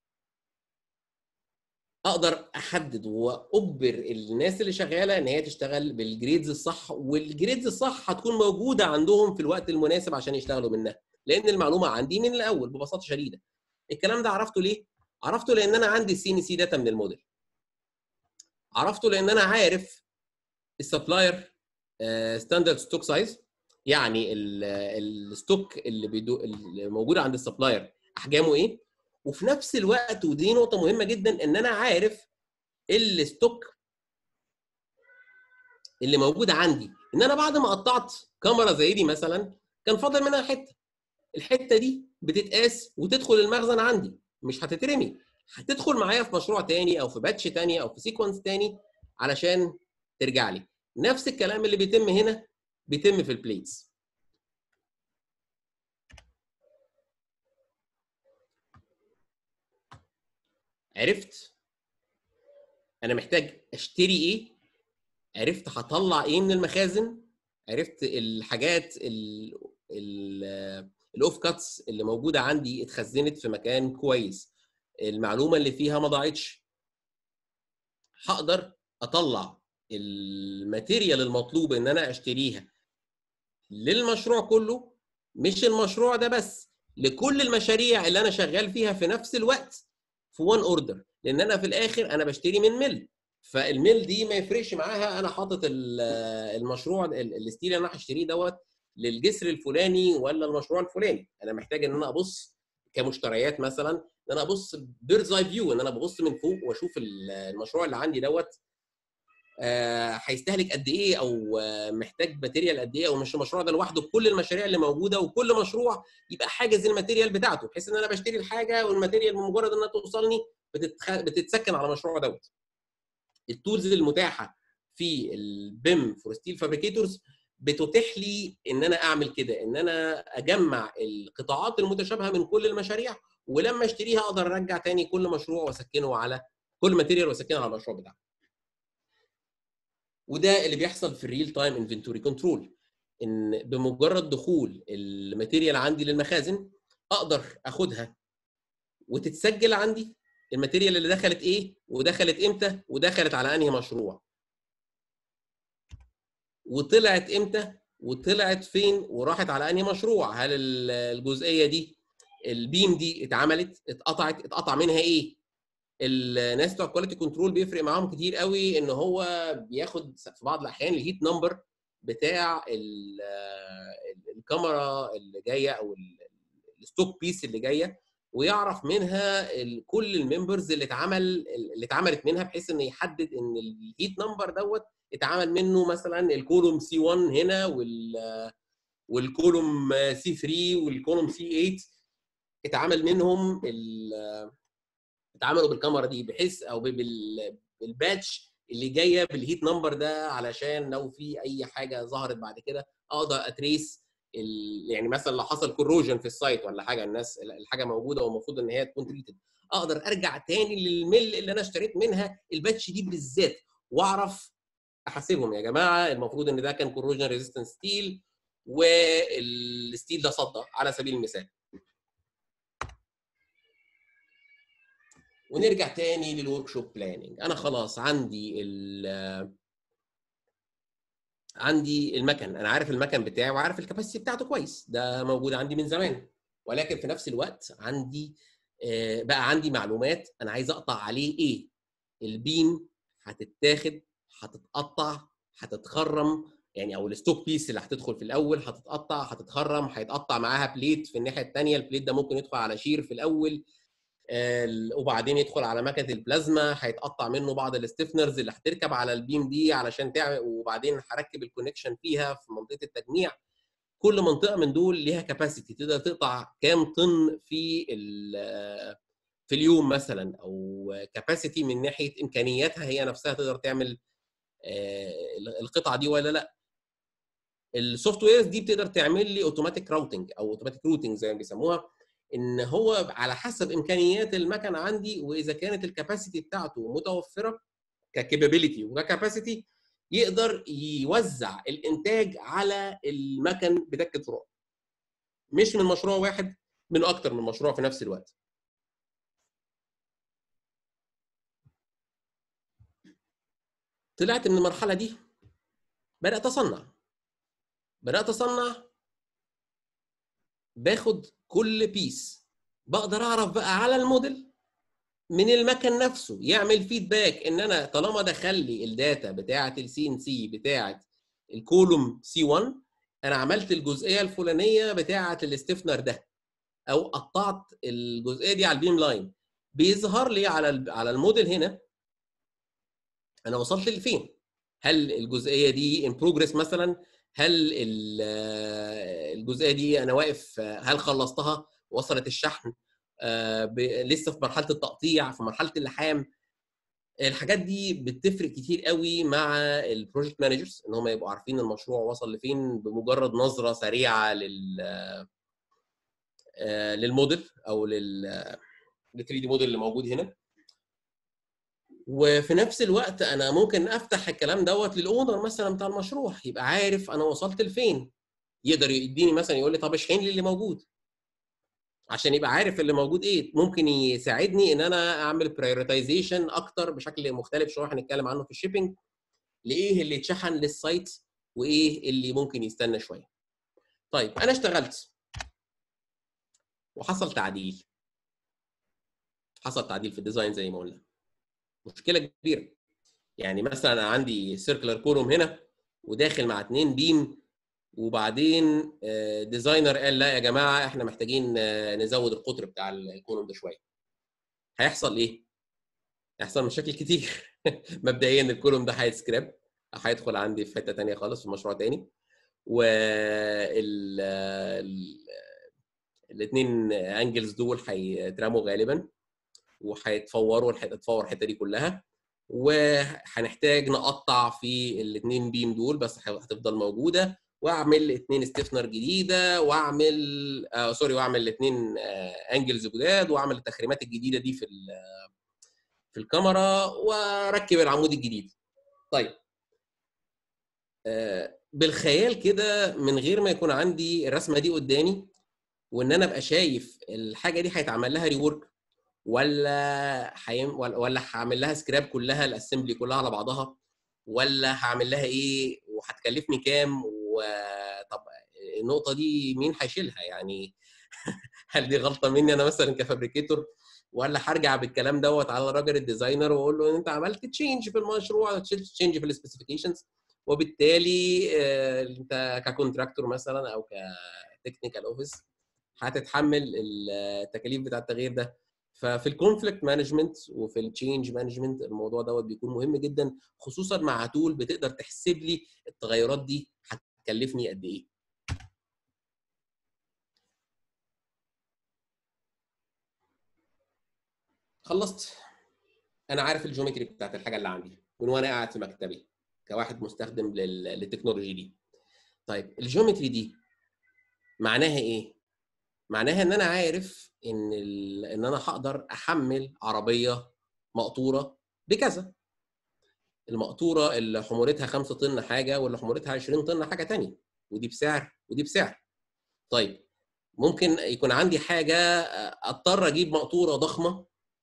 اقدر احدد واجبر الناس اللي شغاله ان هي تشتغل بالجريدز الصح والجريدز الصح هتكون موجوده عندهم في الوقت المناسب عشان يشتغلوا منها لان المعلومه عندي من الاول ببساطه شديده الكلام ده عرفته ليه عرفته لان انا عندي السي ان سي داتا من الموديل عرفته لان انا عارف السبلاير ستاندرد ستوك سايز يعني الستوك اللي بيدو اللي موجود عند السبلاير احجامه ايه وفي نفس الوقت ودي نقطة مهمة جدا ان انا عارف الستوك اللي موجود عندي ان انا بعد ما قطعت كاميرا زي دي مثلا كان فاضل منها حتة الحتة دي بتتقاس وتدخل المخزن عندي مش هتترمي هتدخل معايا في مشروع تاني او في باتش تاني او في سيكونس تاني علشان ترجع لي نفس الكلام اللي بيتم هنا بيتم في البليتس عرفت انا محتاج اشتري ايه عرفت هطلع ايه من المخازن عرفت الحاجات الاوف كاتس اللي موجوده عندي اتخزنت في مكان كويس المعلومه اللي فيها ما ضاعتش هقدر اطلع الماتيريال المطلوب ان انا اشتريها للمشروع كله مش المشروع ده بس لكل المشاريع اللي انا شغال فيها في نفس الوقت في وان اوردر لان انا في الاخر انا بشتري من ميل فالميل دي ما يفرقش معاها انا حاطط المشروع الستيل اللي انا هشتريه دوت للجسر الفلاني ولا المشروع الفلاني انا محتاج ان انا ابص كمشتريات مثلا ان انا ابص بيردز اي فيو ان انا ببص من فوق واشوف المشروع اللي عندي دوت هيستهلك قد ايه او محتاج ماتيريال قد ايه او مش المشروع ده لوحده كل المشاريع اللي موجوده وكل مشروع يبقى حاجز الماتيريال بتاعته بحيث ان انا بشتري الحاجه والماتيريال بمجرد انها توصلني بتتخ... بتتسكن على المشروع دوت التولز المتاحه في البيم فور ستيل فابريكيتورز بتتيح لي ان انا اعمل كده ان انا اجمع القطاعات المتشابهه من كل المشاريع ولما اشتريها اقدر ارجع تاني كل مشروع واسكنه على كل ماتيريال واسكنه على المشروع بتاعه وده اللي بيحصل في الريل تايم انفنتوري كنترول ان بمجرد دخول الماتيريال عندي للمخازن اقدر اخدها وتتسجل عندي الماتيريال اللي دخلت ايه ودخلت امتى ودخلت على انهي مشروع وطلعت امتى وطلعت فين وراحت على انهي مشروع هل الجزئيه دي البيم دي اتعملت اتقطعت اتقطع منها ايه الناس بتوع كواليتي كنترول بيفرق معاهم كتير قوي ان هو بياخد في بعض الاحيان الهيت نمبر بتاع الكاميرا اللي جايه او الستوك بيس اللي جايه ويعرف منها كل الممبرز اللي اتعمل اللي اتعملت منها بحيث ان يحدد ان الهيت نمبر دوت اتعمل منه مثلا الكولوم سي 1 هنا وال والكولوم سي 3 والكولوم سي 8 اتعمل منهم اتعملوا بالكاميرا دي بحيث او بالباتش اللي جايه بالهيت نمبر ده علشان لو في اي حاجه ظهرت بعد كده اقدر اتريس يعني مثلا لو حصل كوروجن في السايت ولا حاجه الناس الحاجه موجوده والمفروض ان هي تكون تريتد اقدر ارجع تاني للميل اللي انا اشتريت منها الباتش دي بالذات واعرف احاسبهم يا جماعه المفروض ان ده كان كوروجن ريزيستنس ستيل والستيل ده صدى على سبيل المثال ونرجع تاني للورك شوب بلاننج انا خلاص عندي ال عندي المكن انا عارف المكن بتاعي وعارف الكباسيتي بتاعته كويس ده موجود عندي من زمان ولكن في نفس الوقت عندي بقى عندي معلومات انا عايز اقطع عليه ايه البيم هتتاخد هتتقطع هتتخرم يعني او الستوك بيس اللي هتدخل في الاول هتتقطع هتتخرم هيتقطع معاها بليت في الناحيه الثانيه البليت ده ممكن يدخل على شير في الاول وبعدين يدخل على مكنه البلازما هيتقطع منه بعض الستيفنرز اللي هتركب على البيم دي علشان تعمل وبعدين هركب الكونكشن فيها في منطقه التجميع كل منطقه من دول ليها كاباسيتي تقدر تقطع كام طن في في اليوم مثلا او كاباسيتي من ناحيه امكانياتها هي نفسها تقدر تعمل القطعه دي ولا لا السوفت ويرز دي بتقدر تعمل لي اوتوماتيك راوتنج او اوتوماتيك روتنج زي ما بيسموها ان هو على حسب امكانيات المكن عندي واذا كانت الكاباسيتي بتاعته متوفره ككابابيلتي وككاباسيتي يقدر يوزع الانتاج على المكن بدكه زرار مش من مشروع واحد من اكتر من مشروع في نفس الوقت طلعت من المرحله دي بدات اصنع بدات اصنع باخد كل بيس بقدر اعرف بقى على الموديل من المكن نفسه يعمل فيدباك ان انا طالما دخل لي الداتا بتاعه السي ان سي بتاعه الكولوم سي 1 انا عملت الجزئيه الفلانيه بتاعه الاستفنر ده او قطعت الجزئيه دي على البيم لاين بيظهر لي على على الموديل هنا انا وصلت لفين هل الجزئيه دي ان بروجريس مثلا هل الجزئيه دي انا واقف هل خلصتها وصلت الشحن لسه في مرحله التقطيع في مرحله اللحام الحاجات دي بتفرق كتير قوي مع البروجكت مانجرز ان هم يبقوا عارفين المشروع وصل لفين بمجرد نظره سريعه لل للموديل او لل 3 دي موديل اللي موجود هنا وفي نفس الوقت انا ممكن افتح الكلام دوت للاونر مثلا بتاع المشروع يبقى عارف انا وصلت لفين يقدر يديني مثلا يقول لي طب اشحن لي اللي موجود عشان يبقى عارف اللي موجود ايه ممكن يساعدني ان انا اعمل برايورتايزيشن اكتر بشكل مختلف شويه هنتكلم عنه في الشيبنج لايه اللي اتشحن للسايت وايه اللي ممكن يستنى شويه طيب انا اشتغلت وحصل تعديل حصل تعديل في الديزاين زي ما قلنا مشكله كبيره يعني مثلا انا عندي سيركلر كولوم هنا وداخل مع اتنين بيم وبعدين ديزاينر قال لا يا جماعه احنا محتاجين نزود القطر بتاع الكولوم ده شويه هيحصل ايه؟ هيحصل مشاكل كتير مبدئيا الكولوم ده هيتسكراب هيدخل عندي في حته ثانيه خالص في مشروع تاني وال الاثنين انجلز دول هيترموا غالبا وهيتفوروا هتتفور الحته دي كلها وهنحتاج نقطع في الاثنين بيم دول بس هتفضل موجوده واعمل اثنين ستيفنر جديده واعمل آه سوري واعمل الاثنين آه انجلز جداد واعمل التخريمات الجديده دي في في الكاميرا واركب العمود الجديد طيب آه بالخيال كده من غير ما يكون عندي الرسمه دي قدامي وان انا ابقى شايف الحاجه دي هيتعمل لها ريورك ولا حيم ولا هعمل لها سكراب كلها الاسمبلي كلها على بعضها ولا هعمل لها ايه وهتكلفني كام وطب النقطه دي مين هيشيلها يعني هل دي غلطه مني انا مثلا كفابريكيتور ولا هرجع بالكلام دوت على الراجل الديزاينر واقول له انت عملت تشينج في المشروع تشينج في السبيسيفيكيشنز وبالتالي انت ككونتراكتور مثلا او كتكنيكال اوفيس هتتحمل التكاليف بتاع التغيير ده ففي الكونفليكت مانجمنت وفي التشينج مانجمنت الموضوع دوت بيكون مهم جدا خصوصا مع تول بتقدر تحسب لي التغيرات دي هتكلفني قد ايه خلصت انا عارف الجيومتري بتاعت الحاجه اللي عندي من وانا قاعد في مكتبي كواحد مستخدم للتكنولوجي دي طيب الجيومتري دي معناها ايه معناها ان انا عارف ان ان انا هقدر احمل عربيه مقطوره بكذا المقطوره اللي حمولتها 5 طن حاجه واللي حمولتها 20 طن حاجه ثانيه ودي بسعر ودي بسعر طيب ممكن يكون عندي حاجه اضطر اجيب مقطوره ضخمه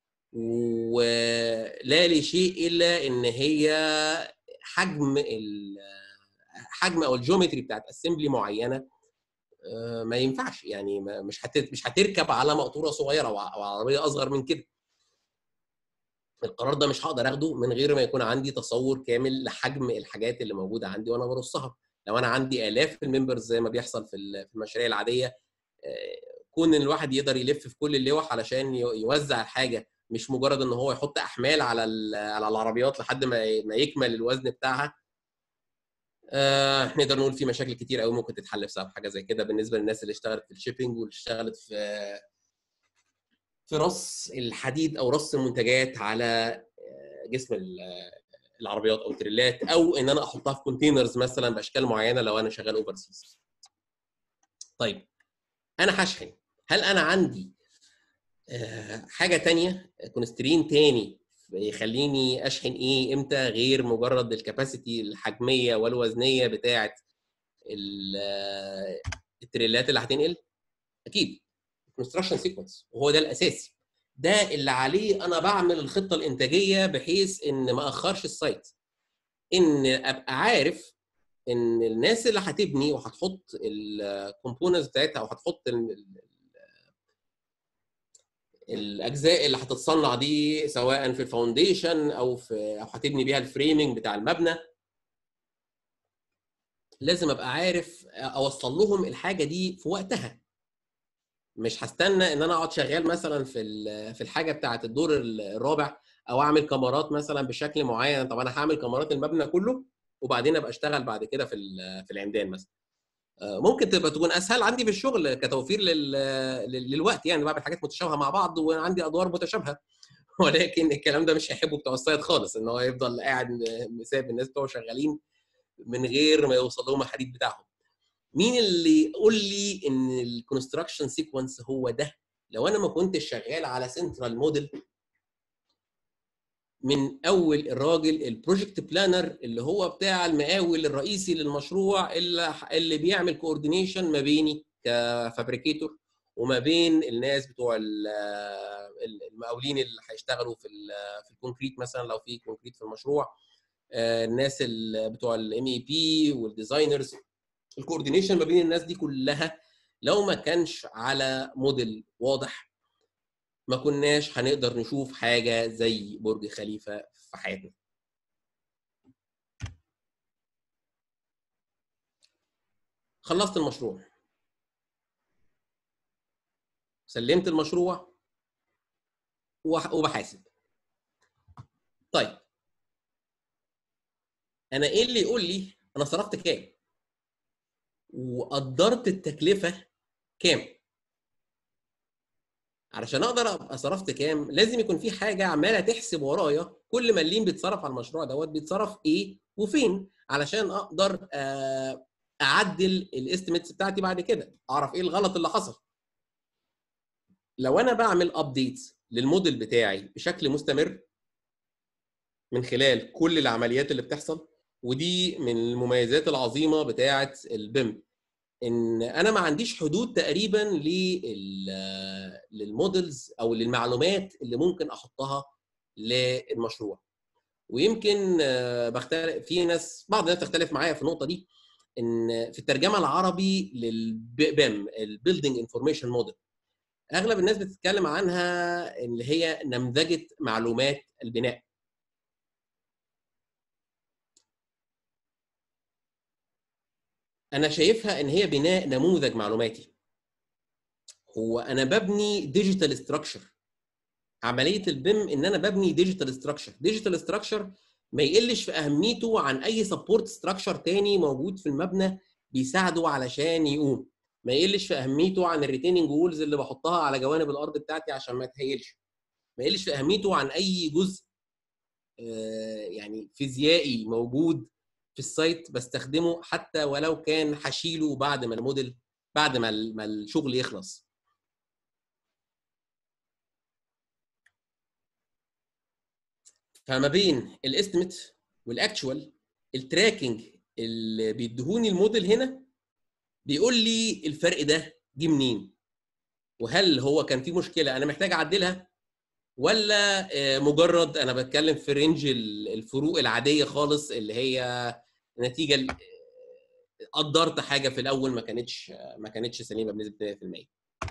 ولا لشيء الا ان هي حجم حجم او الجيومتري بتاعت اسمبلي معينه ما ينفعش يعني مش مش هتركب على مقطوره صغيره او عربيه اصغر من كده القرار ده مش هقدر اخده من غير ما يكون عندي تصور كامل لحجم الحاجات اللي موجوده عندي وانا برصها لو انا عندي الاف الممبرز زي ما بيحصل في المشاريع العاديه كون ان الواحد يقدر يلف في كل اللوح علشان يوزع الحاجه مش مجرد ان هو يحط احمال على على العربيات لحد ما ما يكمل الوزن بتاعها آه نقدر نقول في مشاكل كتير قوي ممكن تتحل بسبب حاجه زي كده بالنسبه للناس اللي اشتغلت في الشيبنج واللي اشتغلت في في رص الحديد او رص المنتجات على جسم العربيات او التريلات او ان انا احطها في كونتينرز مثلا باشكال معينه لو انا شغال اوفرسيز. طيب انا هشحن هل انا عندي حاجه تانية كونسترين تاني يخليني اشحن ايه امتى غير مجرد الكباسيتي الحجميه والوزنيه بتاعه التريلات اللي هتنقل اكيد كونستراكشن سيكونس وهو ده الاساسي ده اللي عليه انا بعمل الخطه الانتاجيه بحيث ان ما اخرش السايت ان ابقى عارف ان الناس اللي هتبني وهتحط الكومبوننتس بتاعتها او هتحط الاجزاء اللي هتتصنع دي سواء في الفاونديشن او في او هتبني بيها الفريمنج بتاع المبنى لازم ابقى عارف اوصل لهم الحاجه دي في وقتها مش هستنى ان انا اقعد شغال مثلا في في الحاجه بتاعه الدور الرابع او اعمل كاميرات مثلا بشكل معين طب انا هعمل كاميرات المبنى كله وبعدين ابقى اشتغل بعد كده في في العمدان مثلا ممكن تبقى تكون اسهل عندي في الشغل كتوفير لل... للوقت يعني بعمل حاجات متشابهه مع بعض وعندي ادوار متشابهه ولكن الكلام ده مش هيحبه بتوع السايت خالص ان هو يفضل قاعد سايب الناس بتوعه شغالين من غير ما يوصل لهم الحديد بتاعهم مين اللي يقول لي ان الكونستراكشن سيكونس هو ده لو انا ما كنتش شغال على سنترال موديل من اول الراجل البروجكت بلانر اللي هو بتاع المقاول الرئيسي للمشروع اللي اللي بيعمل كوردينيشن ما بيني كفابريكيتور وما بين الناس بتوع المقاولين اللي هيشتغلوا في في الكونكريت مثلا لو في كونكريت في المشروع الناس بتوع الام اي بي والديزاينرز الكوردينيشن ما بين الناس دي كلها لو ما كانش على موديل واضح ما كناش هنقدر نشوف حاجه زي برج خليفه في حياتنا خلصت المشروع سلمت المشروع وبحاسب طيب انا ايه اللي يقول لي انا صرفت كام وقدرت التكلفه كام علشان اقدر ابقى صرفت كام لازم يكون في حاجه عماله تحسب ورايا كل مليم بيتصرف على المشروع دوت بيتصرف ايه وفين علشان اقدر اعدل الاستيميتس بتاعتي بعد كده اعرف ايه الغلط اللي حصل لو انا بعمل ابديتس للموديل بتاعي بشكل مستمر من خلال كل العمليات اللي بتحصل ودي من المميزات العظيمه بتاعه البيم ان انا ما عنديش حدود تقريبا للمودلز او للمعلومات اللي ممكن احطها للمشروع ويمكن بختلف في ناس بعض الناس تختلف معايا في النقطه دي ان في الترجمه العربي للبيم البيلدينج انفورميشن موديل اغلب الناس بتتكلم عنها اللي هي نمذجه معلومات البناء انا شايفها ان هي بناء نموذج معلوماتي هو انا ببني ديجيتال ستراكشر عمليه البيم ان انا ببني ديجيتال ستراكشر ديجيتال ستراكشر ما يقلش في اهميته عن اي سبورت ستراكشر تاني موجود في المبنى بيساعده علشان يقوم ما يقلش في اهميته عن الريتيننج وولز اللي بحطها على جوانب الارض بتاعتي عشان ما تهيلش ما يقلش في اهميته عن اي جزء يعني فيزيائي موجود في السايت بستخدمه حتى ولو كان هشيله بعد ما الموديل بعد ما ما الشغل يخلص فما بين الاستيميت والاكشوال التراكنج اللي بيديهوني الموديل هنا بيقول لي الفرق ده جه منين وهل هو كان في مشكله انا محتاج اعدلها ولا مجرد انا بتكلم في رينج الفروق العاديه خالص اللي هي نتيجه قدرت حاجه في الاول ما كانتش ما كانتش سليمه بنسبه 100%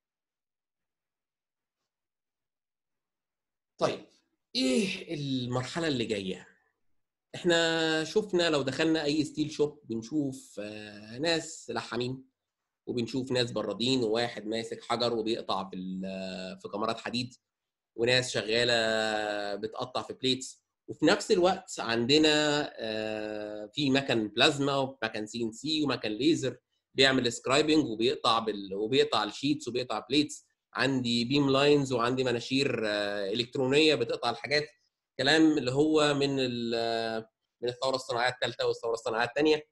طيب ايه المرحله اللي جايه احنا شفنا لو دخلنا اي ستيل شوب بنشوف ناس لحامين وبنشوف ناس برادين وواحد ماسك حجر وبيقطع في في كمرات حديد وناس شغاله بتقطع في بليتس وفي نفس الوقت عندنا في مكن بلازما ومكن سي ان سي ومكن ليزر بيعمل سكرايبنج وبيقطع بال... وبيقطع الشيتس وبيقطع بليتس عندي بيم لاينز وعندي مناشير الكترونيه بتقطع الحاجات كلام اللي هو من من الثوره الصناعيه الثالثه والثوره الصناعيه الثانيه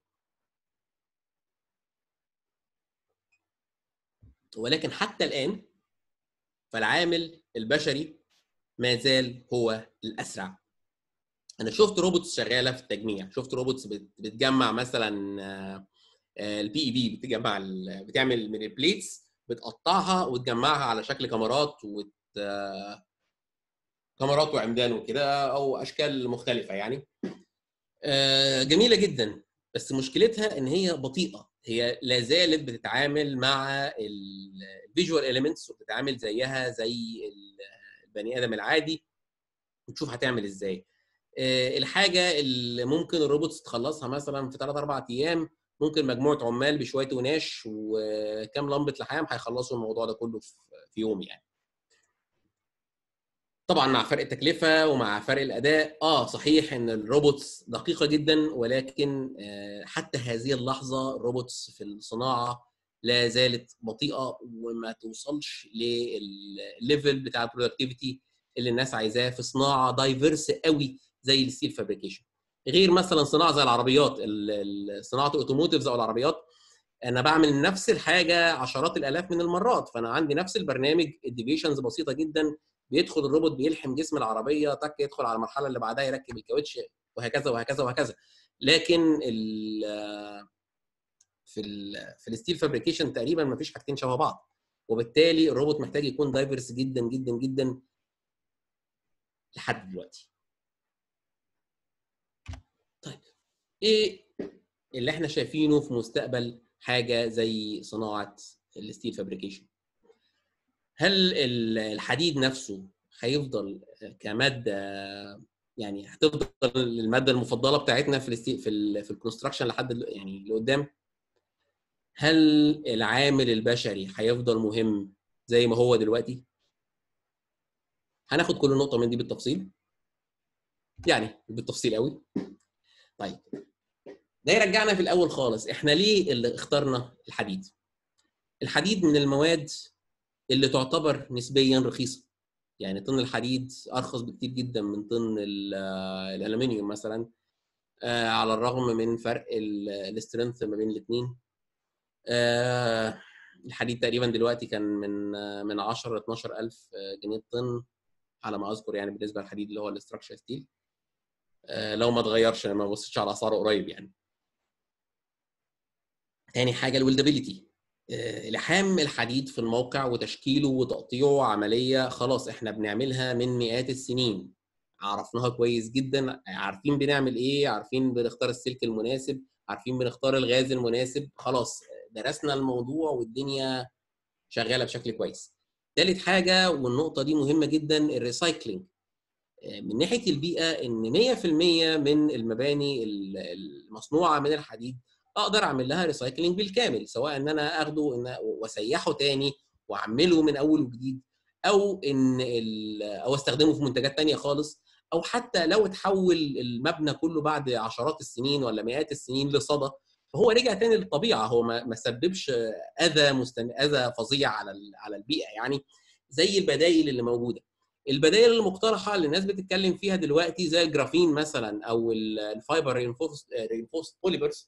ولكن حتى الان فالعامل البشري ما زال هو الاسرع انا شفت روبوتس شغاله في التجميع شفت روبوتس بتجمع مثلا البي اي بي بتجمع بتعمل من البليتس بتقطعها وتجمعها على شكل كاميرات وت كاميرات وعمدان وكده او اشكال مختلفه يعني جميله جدا بس مشكلتها ان هي بطيئه هي لا زالت بتتعامل مع الفيجوال اليمنتس وبتتعامل زيها زي البني ادم العادي وتشوف هتعمل ازاي الحاجه اللي ممكن الروبوتس تخلصها مثلا في 3 4 ايام ممكن مجموعه عمال بشويه وناش وكام لمبه لحام هيخلصوا الموضوع ده كله في يوم يعني طبعا مع فرق التكلفه ومع فرق الاداء اه صحيح ان الروبوتس دقيقه جدا ولكن آه حتى هذه اللحظه الروبوتس في الصناعه لا زالت بطيئه وما توصلش للليفل بتاع البرودكتيفيتي اللي الناس عايزاه في صناعه دايفيرس قوي زي الستيل فابريكيشن غير مثلا صناعه زي العربيات صناعه الاوتوموتيفز او العربيات انا بعمل نفس الحاجه عشرات الالاف من المرات فانا عندي نفس البرنامج الديفيشنز بسيطه جدا بيدخل الروبوت بيلحم جسم العربيه تك يدخل على المرحله اللي بعدها يركب الكاوتش وهكذا وهكذا وهكذا لكن ال في ال في الستيل فابريكيشن تقريبا ما فيش حاجتين شبه بعض وبالتالي الروبوت محتاج يكون دايفرس جدا جدا جدا لحد دلوقتي طيب ايه اللي احنا شايفينه في مستقبل حاجه زي صناعه الستيل فابريكيشن هل الحديد نفسه هيفضل كماده يعني هتفضل الماده المفضله بتاعتنا في الستي في ال في الكونستراكشن لحد يعني لقدام هل العامل البشري هيفضل مهم زي ما هو دلوقتي هناخد كل نقطه من دي بالتفصيل يعني بالتفصيل قوي طيب ده يرجعنا في الاول خالص احنا ليه اللي اخترنا الحديد الحديد من المواد اللي تعتبر نسبيا رخيصه يعني طن الحديد ارخص بكتير جدا من طن الالومنيوم مثلا على الرغم من فرق الاسترنث ما بين الاثنين الحديد تقريبا دلوقتي كان من من 10 ل 12 الف جنيه الطن على ما اذكر يعني بالنسبه للحديد اللي هو الاستراكشر ستيل لو ما اتغيرش انا ما بصيتش على اسعاره قريب يعني تاني حاجه الويلدابيلتي لحام الحديد في الموقع وتشكيله وتقطيعه عمليه خلاص احنا بنعملها من مئات السنين عرفناها كويس جدا عارفين بنعمل ايه عارفين بنختار السلك المناسب عارفين بنختار الغاز المناسب خلاص درسنا الموضوع والدنيا شغاله بشكل كويس ثالث حاجه والنقطه دي مهمه جدا الريسايكلينج من ناحيه البيئه ان 100% من المباني المصنوعه من الحديد اقدر اعمل لها ريسايكلينج بالكامل سواء ان انا اخده إن واسيحه تاني واعمله من اول وجديد او ان او استخدمه في منتجات تانية خالص او حتى لو اتحول المبنى كله بعد عشرات السنين ولا مئات السنين لصدى فهو رجع تاني للطبيعه هو ما سببش اذى مستن... اذى فظيع على على البيئه يعني زي البدائل اللي موجوده البدائل المقترحه اللي الناس بتتكلم فيها دلوقتي زي الجرافين مثلا او الفايبر رينفورس بوليمرز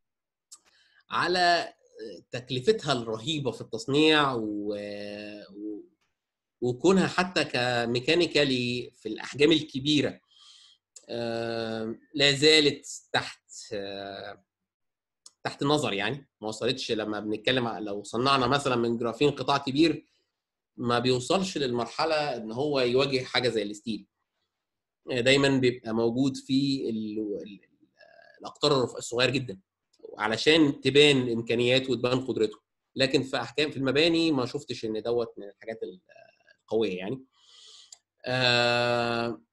على تكلفتها الرهيبه في التصنيع و... و... وكونها حتى كميكانيكالي في الاحجام الكبيره آه لا زالت تحت آه تحت النظر يعني ما وصلتش لما بنتكلم لو صنعنا مثلا من جرافين قطاع كبير ما بيوصلش للمرحله ان هو يواجه حاجه زي الستيل دايما بيبقى موجود في ال... ال... الاقطار الصغير جدا علشان تبان امكانياته وتبان قدرته لكن في احكام في المباني ما شفتش ان دوت من الحاجات القويه يعني آه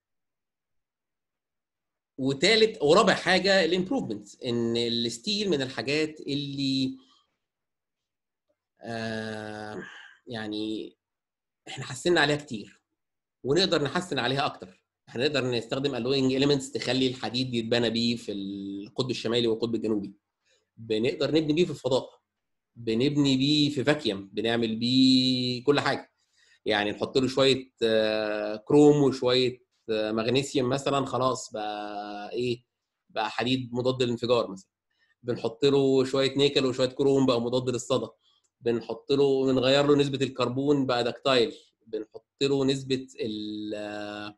وثالث ورابع حاجه الامبروفمنت ان الستيل من الحاجات اللي آه يعني احنا حسنا عليها كتير ونقدر نحسن عليها اكتر احنا نقدر نستخدم الوينج اليمنتس تخلي الحديد يتبنى بيه في القطب الشمالي والقطب الجنوبي بنقدر نبني بيه في الفضاء بنبني بيه في فاكيوم بنعمل بيه كل حاجه يعني نحط له شويه كروم وشويه مغنيسيوم مثلا خلاص بقى ايه بقى حديد مضاد للانفجار مثلا بنحط له شويه نيكل وشويه كروم بقى مضاد للصدى بنحط له بنغير له نسبه الكربون بقى دكتايل بنحط له نسبه ال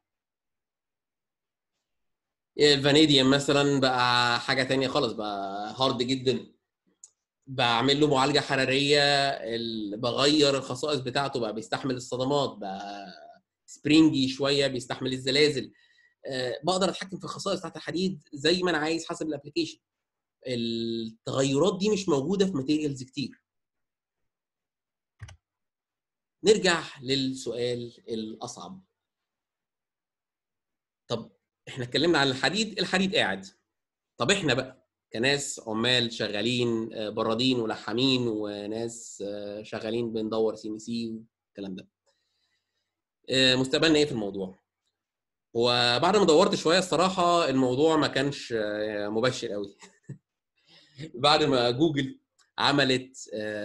الفانيديوم مثلا بقى حاجه تانية خالص بقى هارد جدا بعمل له معالجه حراريه بغير الخصائص بتاعته بقى بيستحمل الصدمات بقى سبرينجي شويه بيستحمل الزلازل بقدر اتحكم في الخصائص بتاعت الحديد زي ما انا عايز حسب الابلكيشن التغيرات دي مش موجوده في ماتيريالز كتير نرجع للسؤال الاصعب طب احنا اتكلمنا عن الحديد الحديد قاعد طب احنا بقى كناس عمال شغالين برادين ولحامين وناس شغالين بندور سي ام سي والكلام ده مستقبلنا ايه في الموضوع وبعد ما دورت شويه الصراحه الموضوع ما كانش مبشر قوي بعد ما جوجل عملت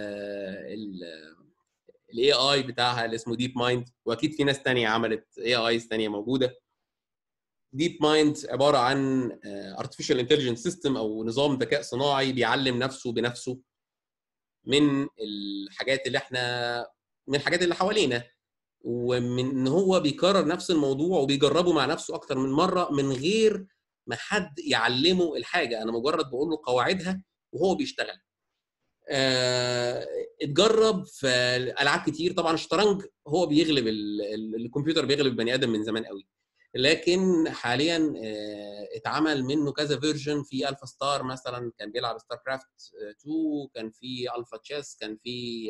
الاي اي بتاعها اللي اسمه ديب مايند واكيد في ناس تانية عملت اي ايز تانية موجوده ديب مايند عباره عن ارتفيشال انتليجنس سيستم او نظام ذكاء صناعي بيعلم نفسه بنفسه من الحاجات اللي احنا من الحاجات اللي حوالينا ومن ان هو بيكرر نفس الموضوع وبيجربه مع نفسه اكتر من مره من غير ما حد يعلمه الحاجه انا مجرد بقول له قواعدها وهو بيشتغل آه اتجرب في العاب كتير طبعا الشطرنج هو بيغلب الكمبيوتر بيغلب البني ادم من زمان قوي لكن حاليا اتعمل منه كذا فيرجن في الفا ستار مثلا كان بيلعب ستار كرافت 2 كان في الفا تشيس كان في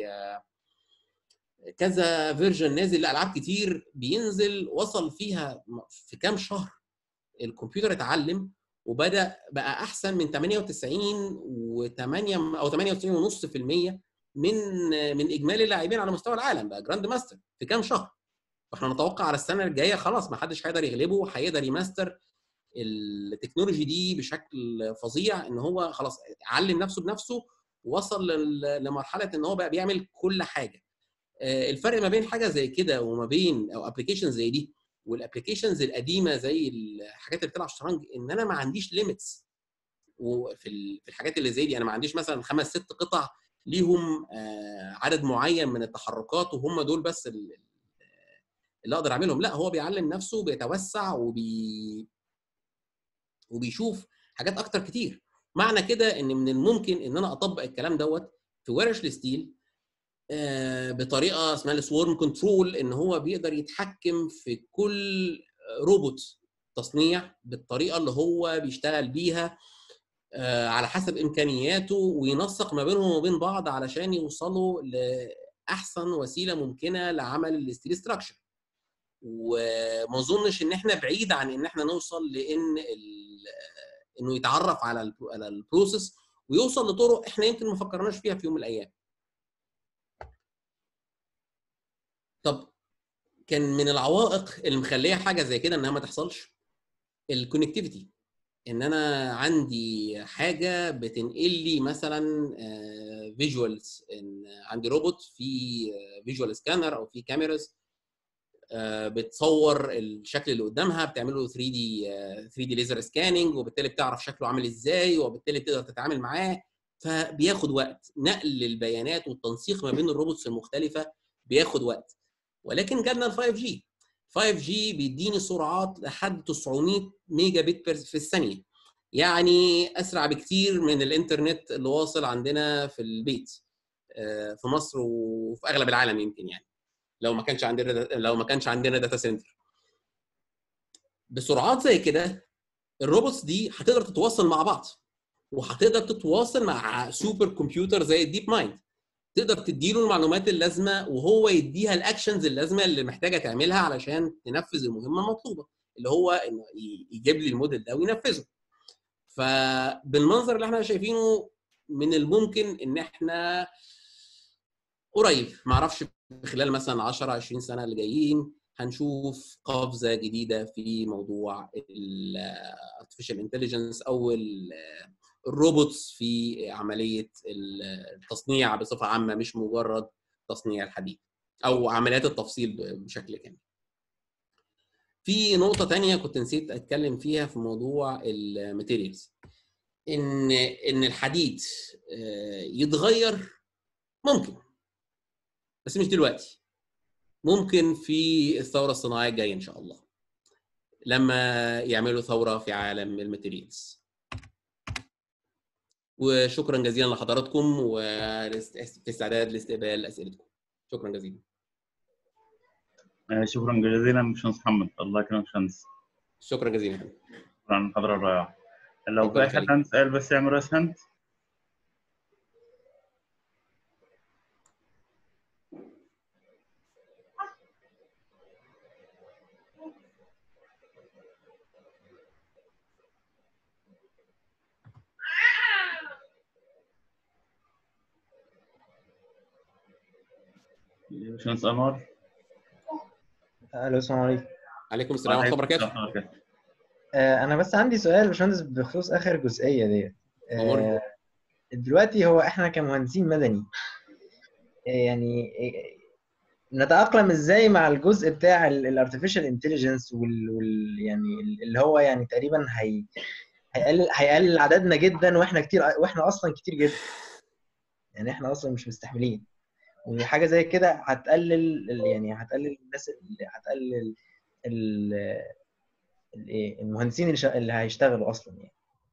كذا فيرجن نازل لالعاب كتير بينزل وصل فيها في كام شهر الكمبيوتر اتعلم وبدا بقى احسن من 98 و8 او 98.5% من من اجمالي اللاعبين على مستوى العالم بقى جراند ماستر في كام شهر فاحنا نتوقع على السنه الجايه خلاص ما حدش هيقدر يغلبه هيقدر يماستر التكنولوجي دي بشكل فظيع ان هو خلاص علم نفسه بنفسه ووصل لل- لمرحله ان هو بقى بيعمل كل حاجه آه، الفرق ما بين حاجه زي كده وما بين او ابلكيشن زي دي والابلكيشنز القديمه زي الحاجات اللي بتلعب شطرنج ان انا ما عنديش ليميتس وفي ال- في الحاجات اللي زي دي انا ما عنديش مثلا خمس ست قطع ليهم آه، عدد معين من التحركات وهم دول بس ال- اللي اقدر اعملهم لا هو بيعلم نفسه بيتوسع وبي وبيشوف حاجات اكتر كتير معنى كده ان من الممكن ان انا اطبق الكلام دوت في ورش الستيل آه، بطريقه اسمها السورم كنترول ان هو بيقدر يتحكم في كل روبوت تصنيع بالطريقه اللي هو بيشتغل بيها آه، على حسب امكانياته وينسق ما بينهم وبين بعض علشان يوصلوا لاحسن وسيله ممكنه لعمل الستيل ستراكشر وما اظنش ان احنا بعيد عن ان احنا نوصل لان ال- انه يتعرف على ال على البروسيس ويوصل لطرق احنا يمكن ما فكرناش فيها في يوم من الايام. طب كان من العوائق اللي مخليه حاجه زي كده انها ما تحصلش الكونكتيفيتي ان انا عندي حاجه بتنقل لي مثلا فيجوالز ان عندي روبوت في فيجوال سكانر او في كاميراز آه، بتصور الشكل اللي قدامها بتعمل له 3 دي 3 دي ليزر سكاننج وبالتالي بتعرف شكله عامل ازاي وبالتالي بتقدر تتعامل معاه فبياخد وقت نقل البيانات والتنسيق ما بين الروبوتس المختلفه بياخد وقت ولكن جالنا ال 5 جي 5 جي بيديني سرعات لحد 900 ميجا بت بير- في الثانيه يعني اسرع بكتير من الانترنت اللي واصل عندنا في البيت آه، في مصر وفي اغلب العالم يمكن يعني لو ما كانش عندنا لو ما كانش عندنا داتا سنتر بسرعات زي كده الروبوتس دي هتقدر تتواصل مع بعض وهتقدر تتواصل مع سوبر كمبيوتر زي الديب مايند تقدر تديله المعلومات اللازمه وهو يديها الاكشنز اللازمه اللي محتاجه تعملها علشان تنفذ المهمه المطلوبه اللي هو انه ي- يجيب لي الموديل ده وينفذه فبالمنظر اللي احنا شايفينه من الممكن ان احنا قريب ما اعرفش خلال مثلا 10 20 سنه اللي جايين هنشوف قفزه جديده في موضوع الارتفيشال انتليجنس او ال- الروبوتس في عمليه التصنيع بصفه عامه مش مجرد تصنيع الحديد او عمليات التفصيل بشكل كامل. في نقطه تانية كنت نسيت اتكلم فيها في موضوع الماتيريالز ان ان الحديد آه، يتغير ممكن بس مش دلوقتي ممكن في الثوره الصناعيه الجايه ان شاء الله لما يعملوا ثوره في عالم الماتيريالز وشكرا جزيلا لحضراتكم وفي استعداد لاستقبال اسئلتكم شكرا جزيلا آه، شكرا جزيلا باشمهندس محمد الله يكرمك باشمهندس شكرا جزيلا يا فندم. شكرا على المحاضرة الرائعة لو في ربنا أي حد يخليك. عنده سؤال بس يعمل راس هاند باشمهندس أنور الو السلام عليكم عليكم السلام ورحمه الله وبركاته ورحمة الله وبركاته. آه، انا بس عندي سؤال يا باشمهندس بخصوص اخر جزئيه ديت أمورني. آه، دلوقتي هو احنا كمهندسين مدني آه، يعني آه، نتأقلم ازاي مع الجزء بتاع الارتفيشال انتليجنس وال, وال يعني اللي هو يعني تقريبا هي هيقلل هيقلل عددنا جدا واحنا كتير واحنا اصلا كتير جدا يعني احنا اصلا مش مستحملين وحاجه زي كده هتقلل ال- يعني هتقلل الناس اللي هتقلل ال- الايه المهندسين اللي شا- اللي هيشتغلوا اصلا يعني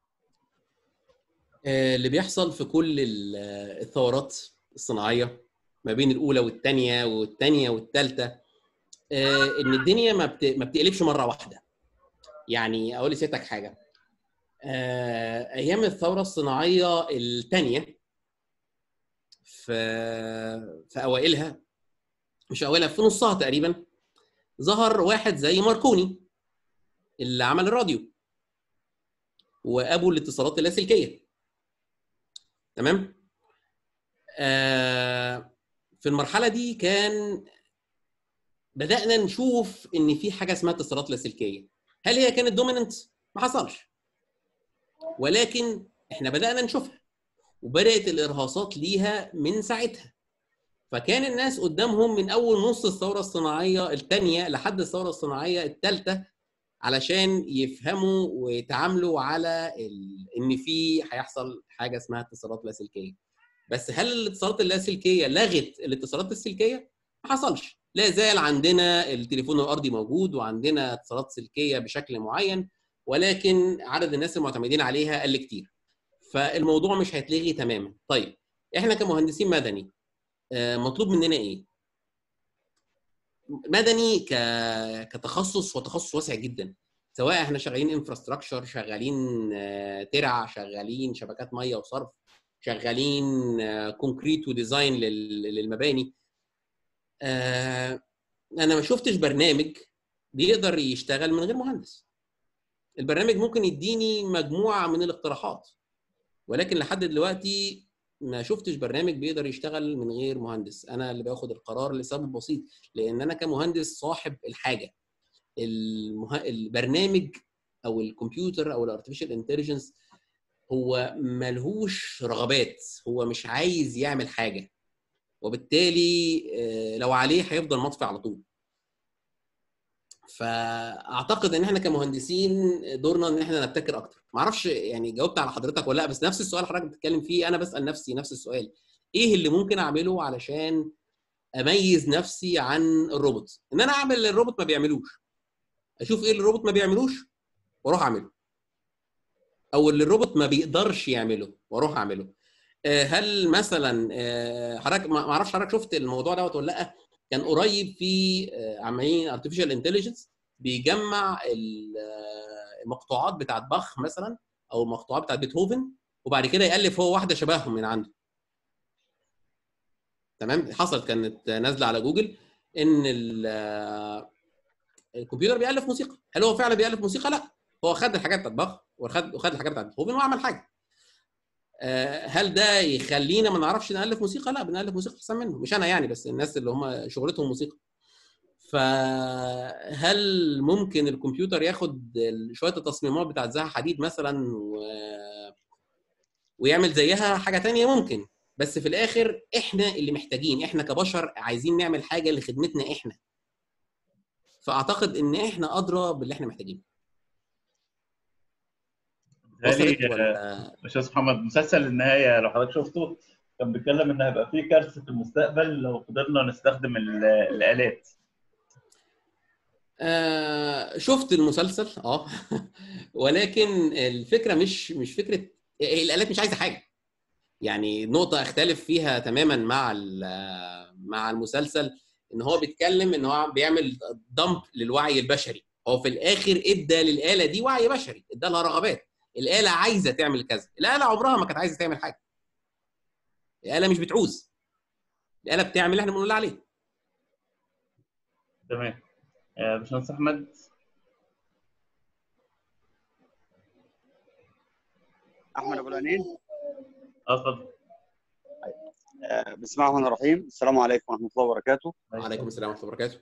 آه، اللي بيحصل في كل ال- الثورات الصناعيه ما بين الاولى والثانيه والثانيه والثالثه ان الدنيا ما بت- ما بتقلبش مره واحده يعني اقول لسيادتك حاجه آه، ايام الثوره الصناعيه الثانيه في في اوائلها مش اوائلها في نصها تقريبا ظهر واحد زي ماركوني اللي عمل الراديو وابو الاتصالات اللاسلكيه تمام آه في المرحله دي كان بدانا نشوف ان في حاجه اسمها اتصالات لاسلكيه هل هي كانت دوميننت ما حصلش ولكن احنا بدانا نشوفها وبدات الارهاصات ليها من ساعتها فكان الناس قدامهم من اول نص الثوره الصناعيه الثانيه لحد الثوره الصناعيه الثالثه علشان يفهموا ويتعاملوا على ال... ان في هيحصل حاجه اسمها اتصالات لاسلكيه بس هل الاتصالات اللاسلكيه لغت الاتصالات السلكيه ما حصلش لا زال عندنا التليفون الارضي موجود وعندنا اتصالات سلكيه بشكل معين ولكن عدد الناس المعتمدين عليها قل كتير فالموضوع مش هيتلغي تماما طيب احنا كمهندسين مدني مطلوب مننا ايه مدني ك... كتخصص وتخصص واسع جدا سواء احنا شغالين انفراستراكشر شغالين ترع شغالين شبكات ميه وصرف شغالين كونكريت وديزاين للمباني انا ما شفتش برنامج بيقدر يشتغل من غير مهندس البرنامج ممكن يديني مجموعه من الاقتراحات ولكن لحد دلوقتي ما شفتش برنامج بيقدر يشتغل من غير مهندس انا اللي باخد القرار لسبب بسيط لان انا كمهندس صاحب الحاجه المه... البرنامج او الكمبيوتر او الارتفيشال انتليجنس هو ملهوش رغبات هو مش عايز يعمل حاجه وبالتالي لو عليه هيفضل مطفي على طول فاعتقد ان احنا كمهندسين دورنا ان احنا نبتكر اكتر ما اعرفش يعني جاوبت على حضرتك ولا لا بس نفس السؤال حضرتك بتتكلم فيه انا بسال نفسي نفس السؤال ايه اللي ممكن اعمله علشان اميز نفسي عن الروبوت ان انا اعمل اللي الروبوت ما بيعملوش اشوف ايه اللي الروبوت ما بيعملوش واروح اعمله او اللي الروبوت ما بيقدرش يعمله واروح اعمله هل مثلا حضرتك ما اعرفش حضرتك شفت الموضوع دوت ولا لا كان قريب في عمليين ارتفيشال انتليجنس بيجمع المقطوعات بتاعت باخ مثلا او المقطوعات بتاعت بيتهوفن وبعد كده يالف هو واحده شبههم من عنده تمام حصلت كانت نازله على جوجل ان الكمبيوتر بيالف موسيقى هل هو فعلا بيالف موسيقى لا هو خد الحاجات بتاعت باخ وخد وخد الحاجات بتاعت بيتهوفن وعمل حاجه هل ده يخلينا ما نعرفش نالف موسيقى؟ لا بنالف موسيقى احسن منه مش انا يعني بس الناس اللي هم شغلتهم موسيقى. فهل ممكن الكمبيوتر ياخد شويه التصميمات بتاعت زها حديد مثلا و... ويعمل زيها حاجه تانية ممكن بس في الاخر احنا اللي محتاجين احنا كبشر عايزين نعمل حاجه لخدمتنا احنا. فاعتقد ان احنا ادرى باللي احنا محتاجينه. استاذ محمد مسلسل النهايه لو حضرتك شفته كان بيتكلم ان هيبقى في كارثه في المستقبل لو قدرنا نستخدم الالات آه شفت المسلسل اه ولكن الفكره مش مش فكره الالات مش عايزه حاجه يعني نقطه اختلف فيها تماما مع مع المسلسل ان هو بيتكلم ان هو بيعمل دمب للوعي البشري هو في الاخر ادى للاله دي وعي بشري ادى لها رغبات الاله عايزه تعمل كذا الاله عمرها ما كانت عايزه تعمل حاجه الاله مش بتعوز الاله بتعمل اللي احنا بنقول عليه تمام باشمهندس احمد احمد ابو العنين اتفضل بسم الله الرحمن الرحيم السلام عليكم ورحمه الله وبركاته وعليكم السلام ورحمه الله وبركاته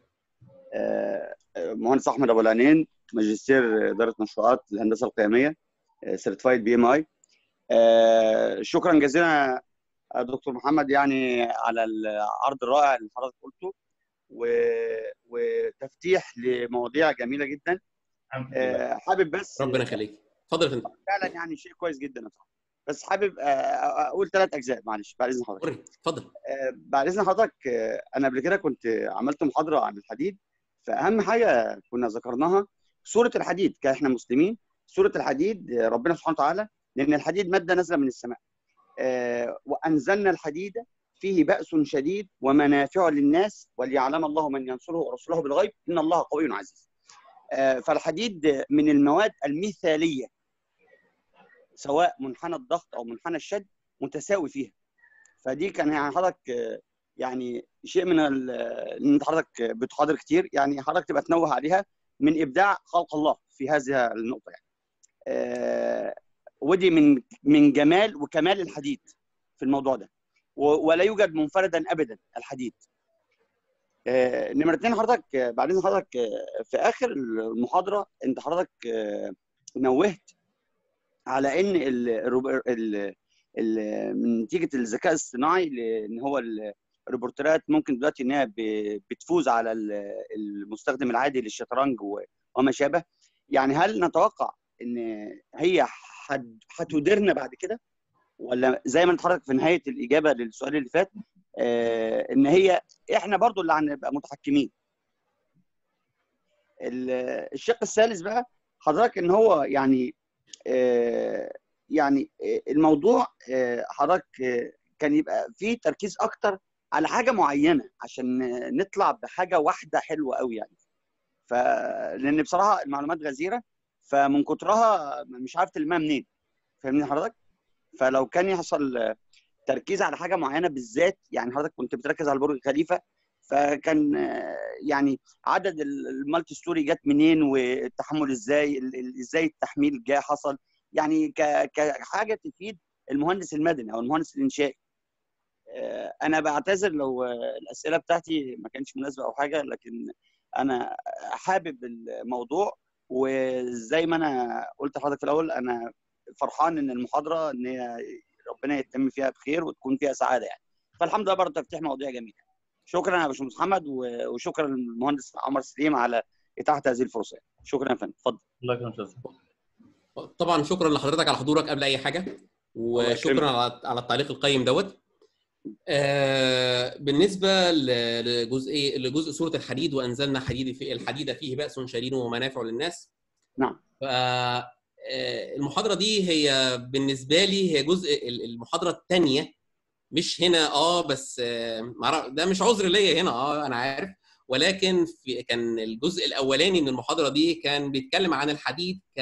مهندس احمد ابو العنين ماجستير اداره مشروعات الهندسه القيميه سيرتيفايد بي ام اي شكرا جزيلا دكتور محمد يعني على العرض الرائع اللي حضرتك قلته و... وتفتيح لمواضيع جميله جدا حابب بس ربنا يخليك اتفضل يا فندم فعلا يعني شيء كويس جدا يا صاحبي بس حابب اقول ثلاث اجزاء معلش بعد اذن حضرتك اتفضل بعد اذن حضرتك انا قبل كده كنت عملت محاضره عن الحديد فاهم حاجه كنا ذكرناها سوره الحديد كاحنا مسلمين سوره الحديد ربنا سبحانه وتعالى لان الحديد ماده نازله من السماء وانزلنا الحديد فيه باس شديد ومنافع للناس وليعلم الله من ينصره ورسوله بالغيب ان الله قوي عزيز فالحديد من المواد المثاليه سواء منحنى الضغط او منحنى الشد متساوي فيها فدي كان يعني حضرتك يعني شيء من ان حضرتك بتحاضر كتير يعني حضرتك تبقى تنوه عليها من ابداع خلق الله في هذه النقطه يعني آه ودي من من جمال وكمال الحديد في الموضوع ده ولا يوجد منفردا ابدا الحديد آه، نمرة اتنين حضرتك آه، بعدين حضرتك آه، في آخر المحاضرة أنت حضرتك آه، نوهت على إن ال الروب- ال ال من نتيجة الذكاء الاصطناعي لأن هو ال- الروبوتات ممكن دلوقتي إنها ب- بتفوز على ال- المستخدم العادي للشطرنج و- وما شابه يعني هل نتوقع إن هي هت- هتديرنا بعد كده ولا زي ما نتحرك في نهاية الإجابة للسؤال اللي فات آه، إن هي احنا برضو اللي هنبقى متحكمين ال- الشق الثالث بقى حضرتك ان هو يعني آه، يعني آه، الموضوع آه، حضرتك آه، كان يبقى فيه تركيز اكتر على حاجه معينه عشان نطلع بحاجه واحده حلوه قوي يعني ف لان بصراحه المعلومات غزيره فمن كترها مش عارف تلمها منين فاهمني حضرتك فلو كان يحصل آه، تركيز على حاجه معينه بالذات يعني حضرتك كنت بتركز على برج خليفه فكان آه، يعني عدد ال- المالتي ستوري جت منين والتحمل ازاي ال- ال- ازاي التحميل جاء حصل يعني ك- كحاجه تفيد المهندس المدني او المهندس الانشائي آه، انا بعتذر لو آه، الاسئله بتاعتي ما كانتش مناسبه او حاجه لكن انا حابب الموضوع وزي ما انا قلت لحضرتك في الاول انا فرحان ان المحاضره ان هي ربنا يتم فيها بخير وتكون فيها سعاده يعني فالحمد لله برضه تفتيح مواضيع جميله شكرا يا باشمهندس محمد و- وشكرا للمهندس عمر سليم على اتاحه هذه الفرصه شكرا يا فندم اتفضل الله يكرمك يا أستاذ. طبعا شكرا لحضرتك على حضورك قبل اي حاجه يكرمك. وشكرا على على التعليق القيم دوت آه، بالنسبه ل- لجزئيه لجزء سوره الحديد وانزلنا حديد في الحديد فيه باس شديد ومنافع للناس نعم. ف آه، المحاضره دي هي بالنسبه لي هي جزء ال- المحاضره الثانيه مش هنا اه بس آه، معرف- ده مش عذر ليا هنا اه انا عارف ولكن في كان الجزء الاولاني من المحاضره دي كان بيتكلم عن الحديد ك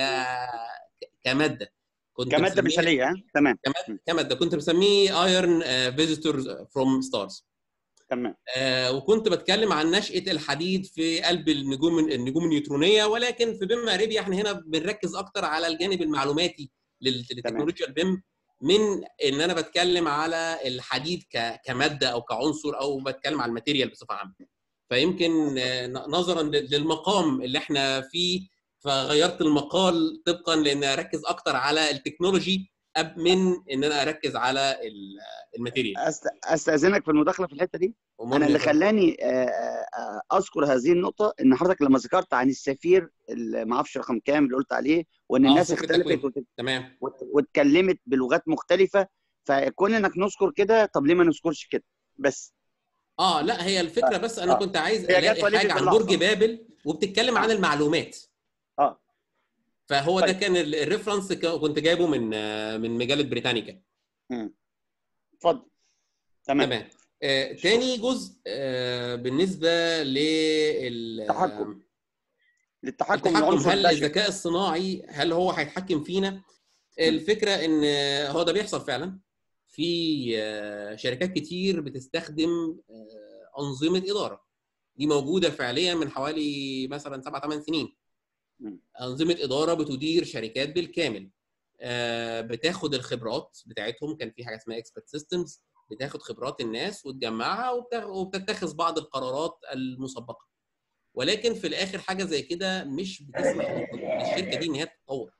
كماده كنت كماده مسميها- مثاليه ها تمام كماده كنت مسميه ايرن فيزيتورز فروم ستارز تمام وكنت بتكلم عن نشاه الحديد في قلب النجوم النجوم النيوترونيه ولكن في بيم اريبيا احنا هنا بنركز اكتر على الجانب المعلوماتي لل- للتكنولوجيا البيم من ان انا بتكلم على الحديد ك- كماده او كعنصر او بتكلم على الماتيريال بصفه عامه فيمكن آه، نظرا للمقام اللي احنا فيه فغيرت المقال طبقا لان اركز اكتر على التكنولوجي أب من ان انا اركز على ال- الماتيريال أست... استاذنك في المداخله في الحته دي انا اللي خلاني آه، آه، اذكر هذه النقطه ان حضرتك لما ذكرت عن السفير اللي ما اعرفش رقم كام اللي قلت عليه وان آه، الناس سفر اختلفت التكوين. وت- تمام وت- واتكلمت بلغات مختلفه فكون انك نذكر كده طب ليه ما نذكرش كده بس اه لا هي الفكره بس انا آه. كنت عايز هي جت الاقي وليدة حاجه عن اللحظة. برج بابل وبتتكلم عن المعلومات اه فهو ده طيب. كان ال- الريفرنس ك- كنت جايبه من آه، من مجله بريتانيكا مم. اتفضل تمام تمام آه، تاني جزء آه، بالنسبه لل التحكم. للتحكم التحكم العنصر هل البشري الذكاء الصناعي هل هو هيتحكم فينا الفكره ان هو ده بيحصل فعلا في آه، شركات كتير بتستخدم آه، انظمه اداره دي موجوده فعليا من حوالي مثلا سبع ثمان سنين مم. انظمه اداره بتدير شركات بالكامل آه، بتاخد الخبرات بتاعتهم كان في حاجه اسمها اكسبرت سيستمز بتاخد خبرات الناس وتجمعها وبتاخ- وبتتخذ بعض القرارات المسبقه ولكن في الاخر حاجه زي كده مش بتسمح للشركه دي ان هي تتطور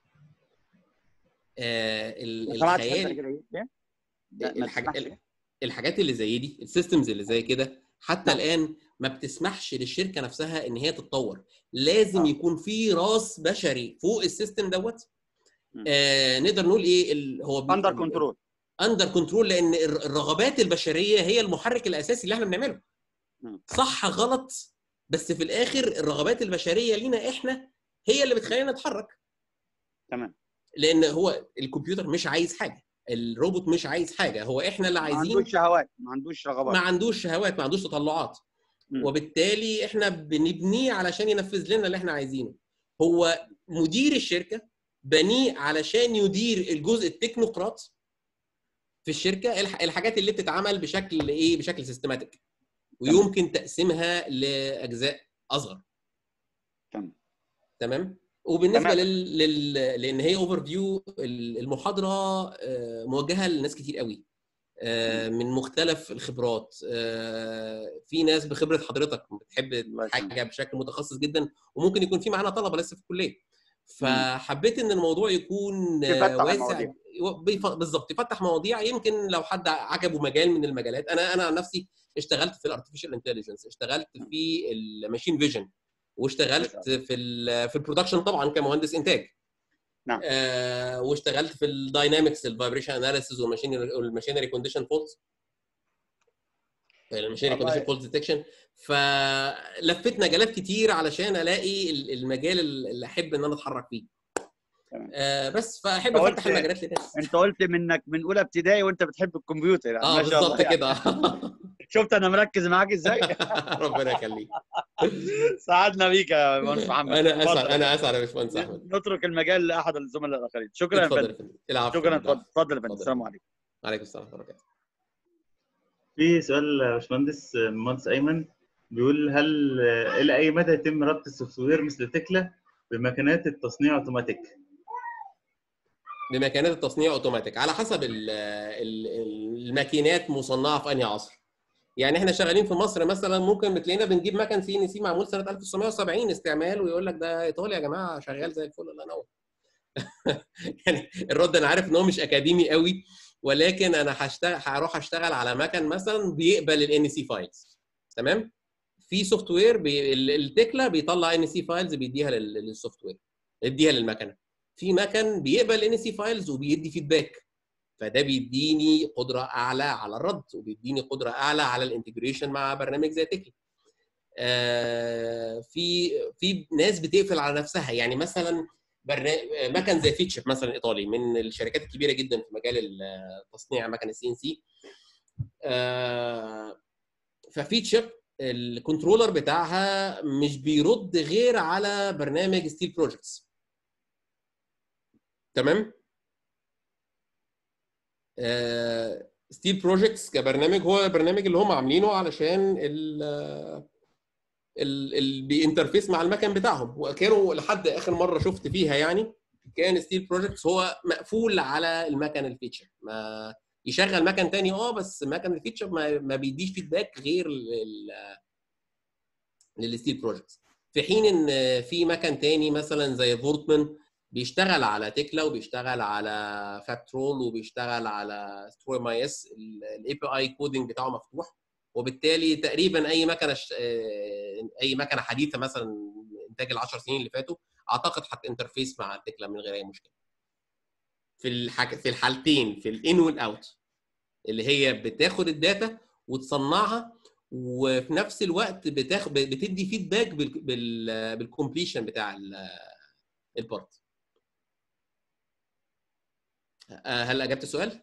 آه، ال- ما سمعتش حتة الخيال كده إيه؟ إيه؟ لا، ما الحاج... تسمحش ال- إيه؟ الحاجات اللي زي دي السيستمز اللي زي كده حتى نعم. الان ما بتسمحش للشركه نفسها ان هي تتطور لازم آه. يكون في راس بشري فوق السيستم دوت مم. آه نقدر نقول ايه ال... هو اندر كنترول اندر كنترول لان الر- الرغبات البشريه هي المحرك الاساسي اللي احنا بنعمله مم. صح غلط بس في الاخر الرغبات البشريه لينا احنا هي اللي بتخلينا نتحرك تمام لان هو الكمبيوتر مش عايز حاجه الروبوت مش عايز حاجه هو احنا اللي ما عايزين عندوش شهوات ما عندوش رغبات ما عندوش شهوات ما عندوش تطلعات مم. وبالتالي احنا بنبنيه علشان ينفذ لنا اللي احنا عايزينه هو مدير الشركه بنيه علشان يدير الجزء التكنوقراط في الشركه الح- الحاجات اللي بتتعمل بشكل ايه بشكل سيستماتيك ويمكن تقسيمها لاجزاء اصغر تمام. تمام وبالنسبه تمام. لل... لل... لان هي اوفر فيو المحاضره آه، موجهه لناس كتير قوي آه، من مختلف الخبرات آه، في ناس بخبره حضرتك بتحب الله يسلمك. حاجه بشكل متخصص جدا وممكن يكون في معانا طلبه لسه في الكليه فحبيت ان الموضوع يكون آه، يفتح واسع المواضيع. بيف- بالظبط يفتح مواضيع يمكن لو حد عجبه مجال من المجالات انا انا عن نفسي اشتغلت في الارتفيشال انتليجنس اشتغلت في الماشين فيجن واشتغلت في ال في البرودكشن طبعا كمهندس انتاج نعم. آه واشتغلت في الداينامكس الفايبريشن اناليسيز والماشينري كونديشن فولز الماشينري والله- كونديشن فولز ديتكشن فلفيت مجالات كتير علشان الاقي ال- المجال اللي احب ان انا اتحرك فيه تمام. آه بس فاحب فقلت- افتح المجالات للناس انت قلت منك من اولى ابتدائي وانت بتحب الكمبيوتر يعني اه ما شاء الله بالظبط يعني. كده شفت انا مركز معاك ازاي ربنا يخليك سعدنا بيك يا مهندس محمد انا اسعد اتفضل. انا اسعد يا باشمهندس احمد نترك المجال لاحد الزملاء الاخرين شكرا يا اتفضل فندم يا فندم العفو شكرا العفو. اتفضل اتفضل يا فندم اتفضل. السلام عليكم عليكم السلام ورحمه الله وبركاته في سؤال يا باشمهندس المهندس ايمن بيقول هل الى اي مدى يتم ربط السوفت وير مثل تكلا بماكينات التصنيع اوتوماتيك؟ بماكينات التصنيع اوتوماتيك على حسب ال ال الماكينات مصنعه في انهي عصر يعني احنا شغالين في مصر مثلا ممكن بتلاقينا بنجيب مكن سي ان سي معمول سنه 1970 استعمال ويقول لك ده ايطالي يا جماعه شغال زي الفل الله ينور يعني الرد انا عارف ان هو مش اكاديمي قوي ولكن انا هشتغل هروح اشتغل على مكن مثلا بيقبل الان سي فايلز تمام في سوفت وير بي... ال- التكلا بيطلع ان سي فايلز بيديها لل- للسوفت وير يديها للمكنه في مكن بيقبل ان سي فايلز وبيدي فيدباك فده بيديني قدره اعلى على الرد وبيديني قدره اعلى على الانتجريشن مع برنامج زي تكلا آه، في في ناس بتقفل على نفسها يعني مثلا برنامج مكن زي فيتشب مثلا ايطالي من الشركات الكبيره جدا في مجال تصنيع مكن السي ان سي ففيتشب الكنترولر بتاعها مش بيرد غير على برنامج ستيل بروجكتس تمام ستيل بروجكتس كبرنامج هو البرنامج اللي هم عاملينه علشان ال ال ال بينترفيس مع المكن بتاعهم وكانوا لحد اخر مره شفت فيها يعني كان ستيل بروجكتس هو مقفول على المكن الفيتشر ما يشغل مكن تاني اه بس مكن الفيتشر ما, ما بيديش فيدباك غير لل للستيل بروجكتس في حين ان في مكن تاني مثلا زي فورتمان بيشتغل على تكلا وبيشتغل على فاكترول وبيشتغل على ستروي ماي اس الاي بي اي كودنج بتاعه مفتوح وبالتالي تقريبا اي مكنه ش... اي مكنه حديثه مثلا انتاج ال 10 سنين اللي فاتوا اعتقد هتنترفيس مع التكلا من غير اي مشكله في الحاج... في الحالتين في الان والاوت اللي هي بتاخد الداتا وتصنعها وفي نفس الوقت بتاخد بتدي فيدباك بال... بال... بالكومبليشن بتاع البارت هل اجبت السؤال؟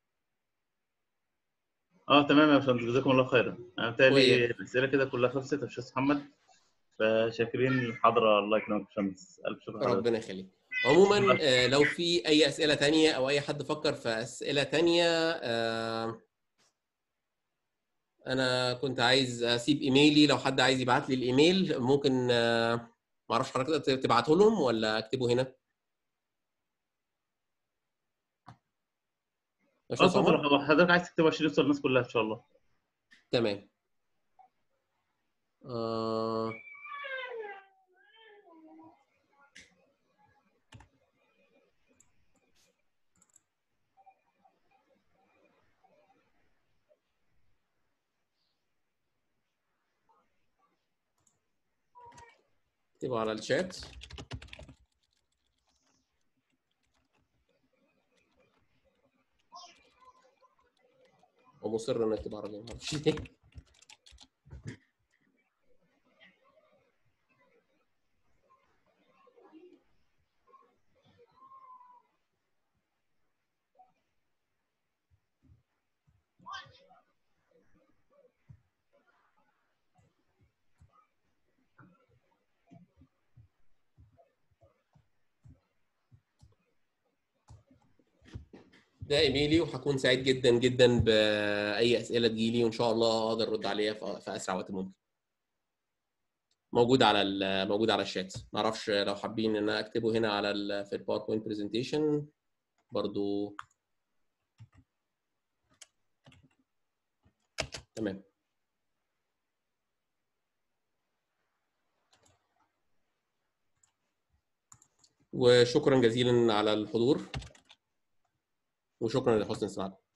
اه تمام يا باشمهندس جزاكم الله خيرا انا بالتالي الاسئله كده كلها خلصت يا باشمهندس محمد فشاكرين الحضره الله يكرمك يا باشمهندس الف شكر ربنا يخليك عموما آه لو في اي اسئله تانية او اي حد فكر في اسئله تانية آه انا كنت عايز اسيب ايميلي لو حد عايز يبعت لي الايميل ممكن آه معرفش حضرتك تبعته لهم ولا اكتبه هنا اه اتفضل حضرتك عايز تكتبه عشان يوصل الناس كلها ان شاء الله تمام آه... اكتبه على الشات ومصر انك تبقى عربي معرفش ليه ده ايميلي وهكون سعيد جدا جدا باي اسئله تجيلي وان شاء الله اقدر ارد عليها في اسرع وقت ممكن موجود على موجود على الشات ما اعرفش لو حابين ان انا اكتبه هنا على ال في الباوربوينت برزنتيشن برضو تمام وشكرا جزيلا على الحضور وشكرا لحسن استماعكم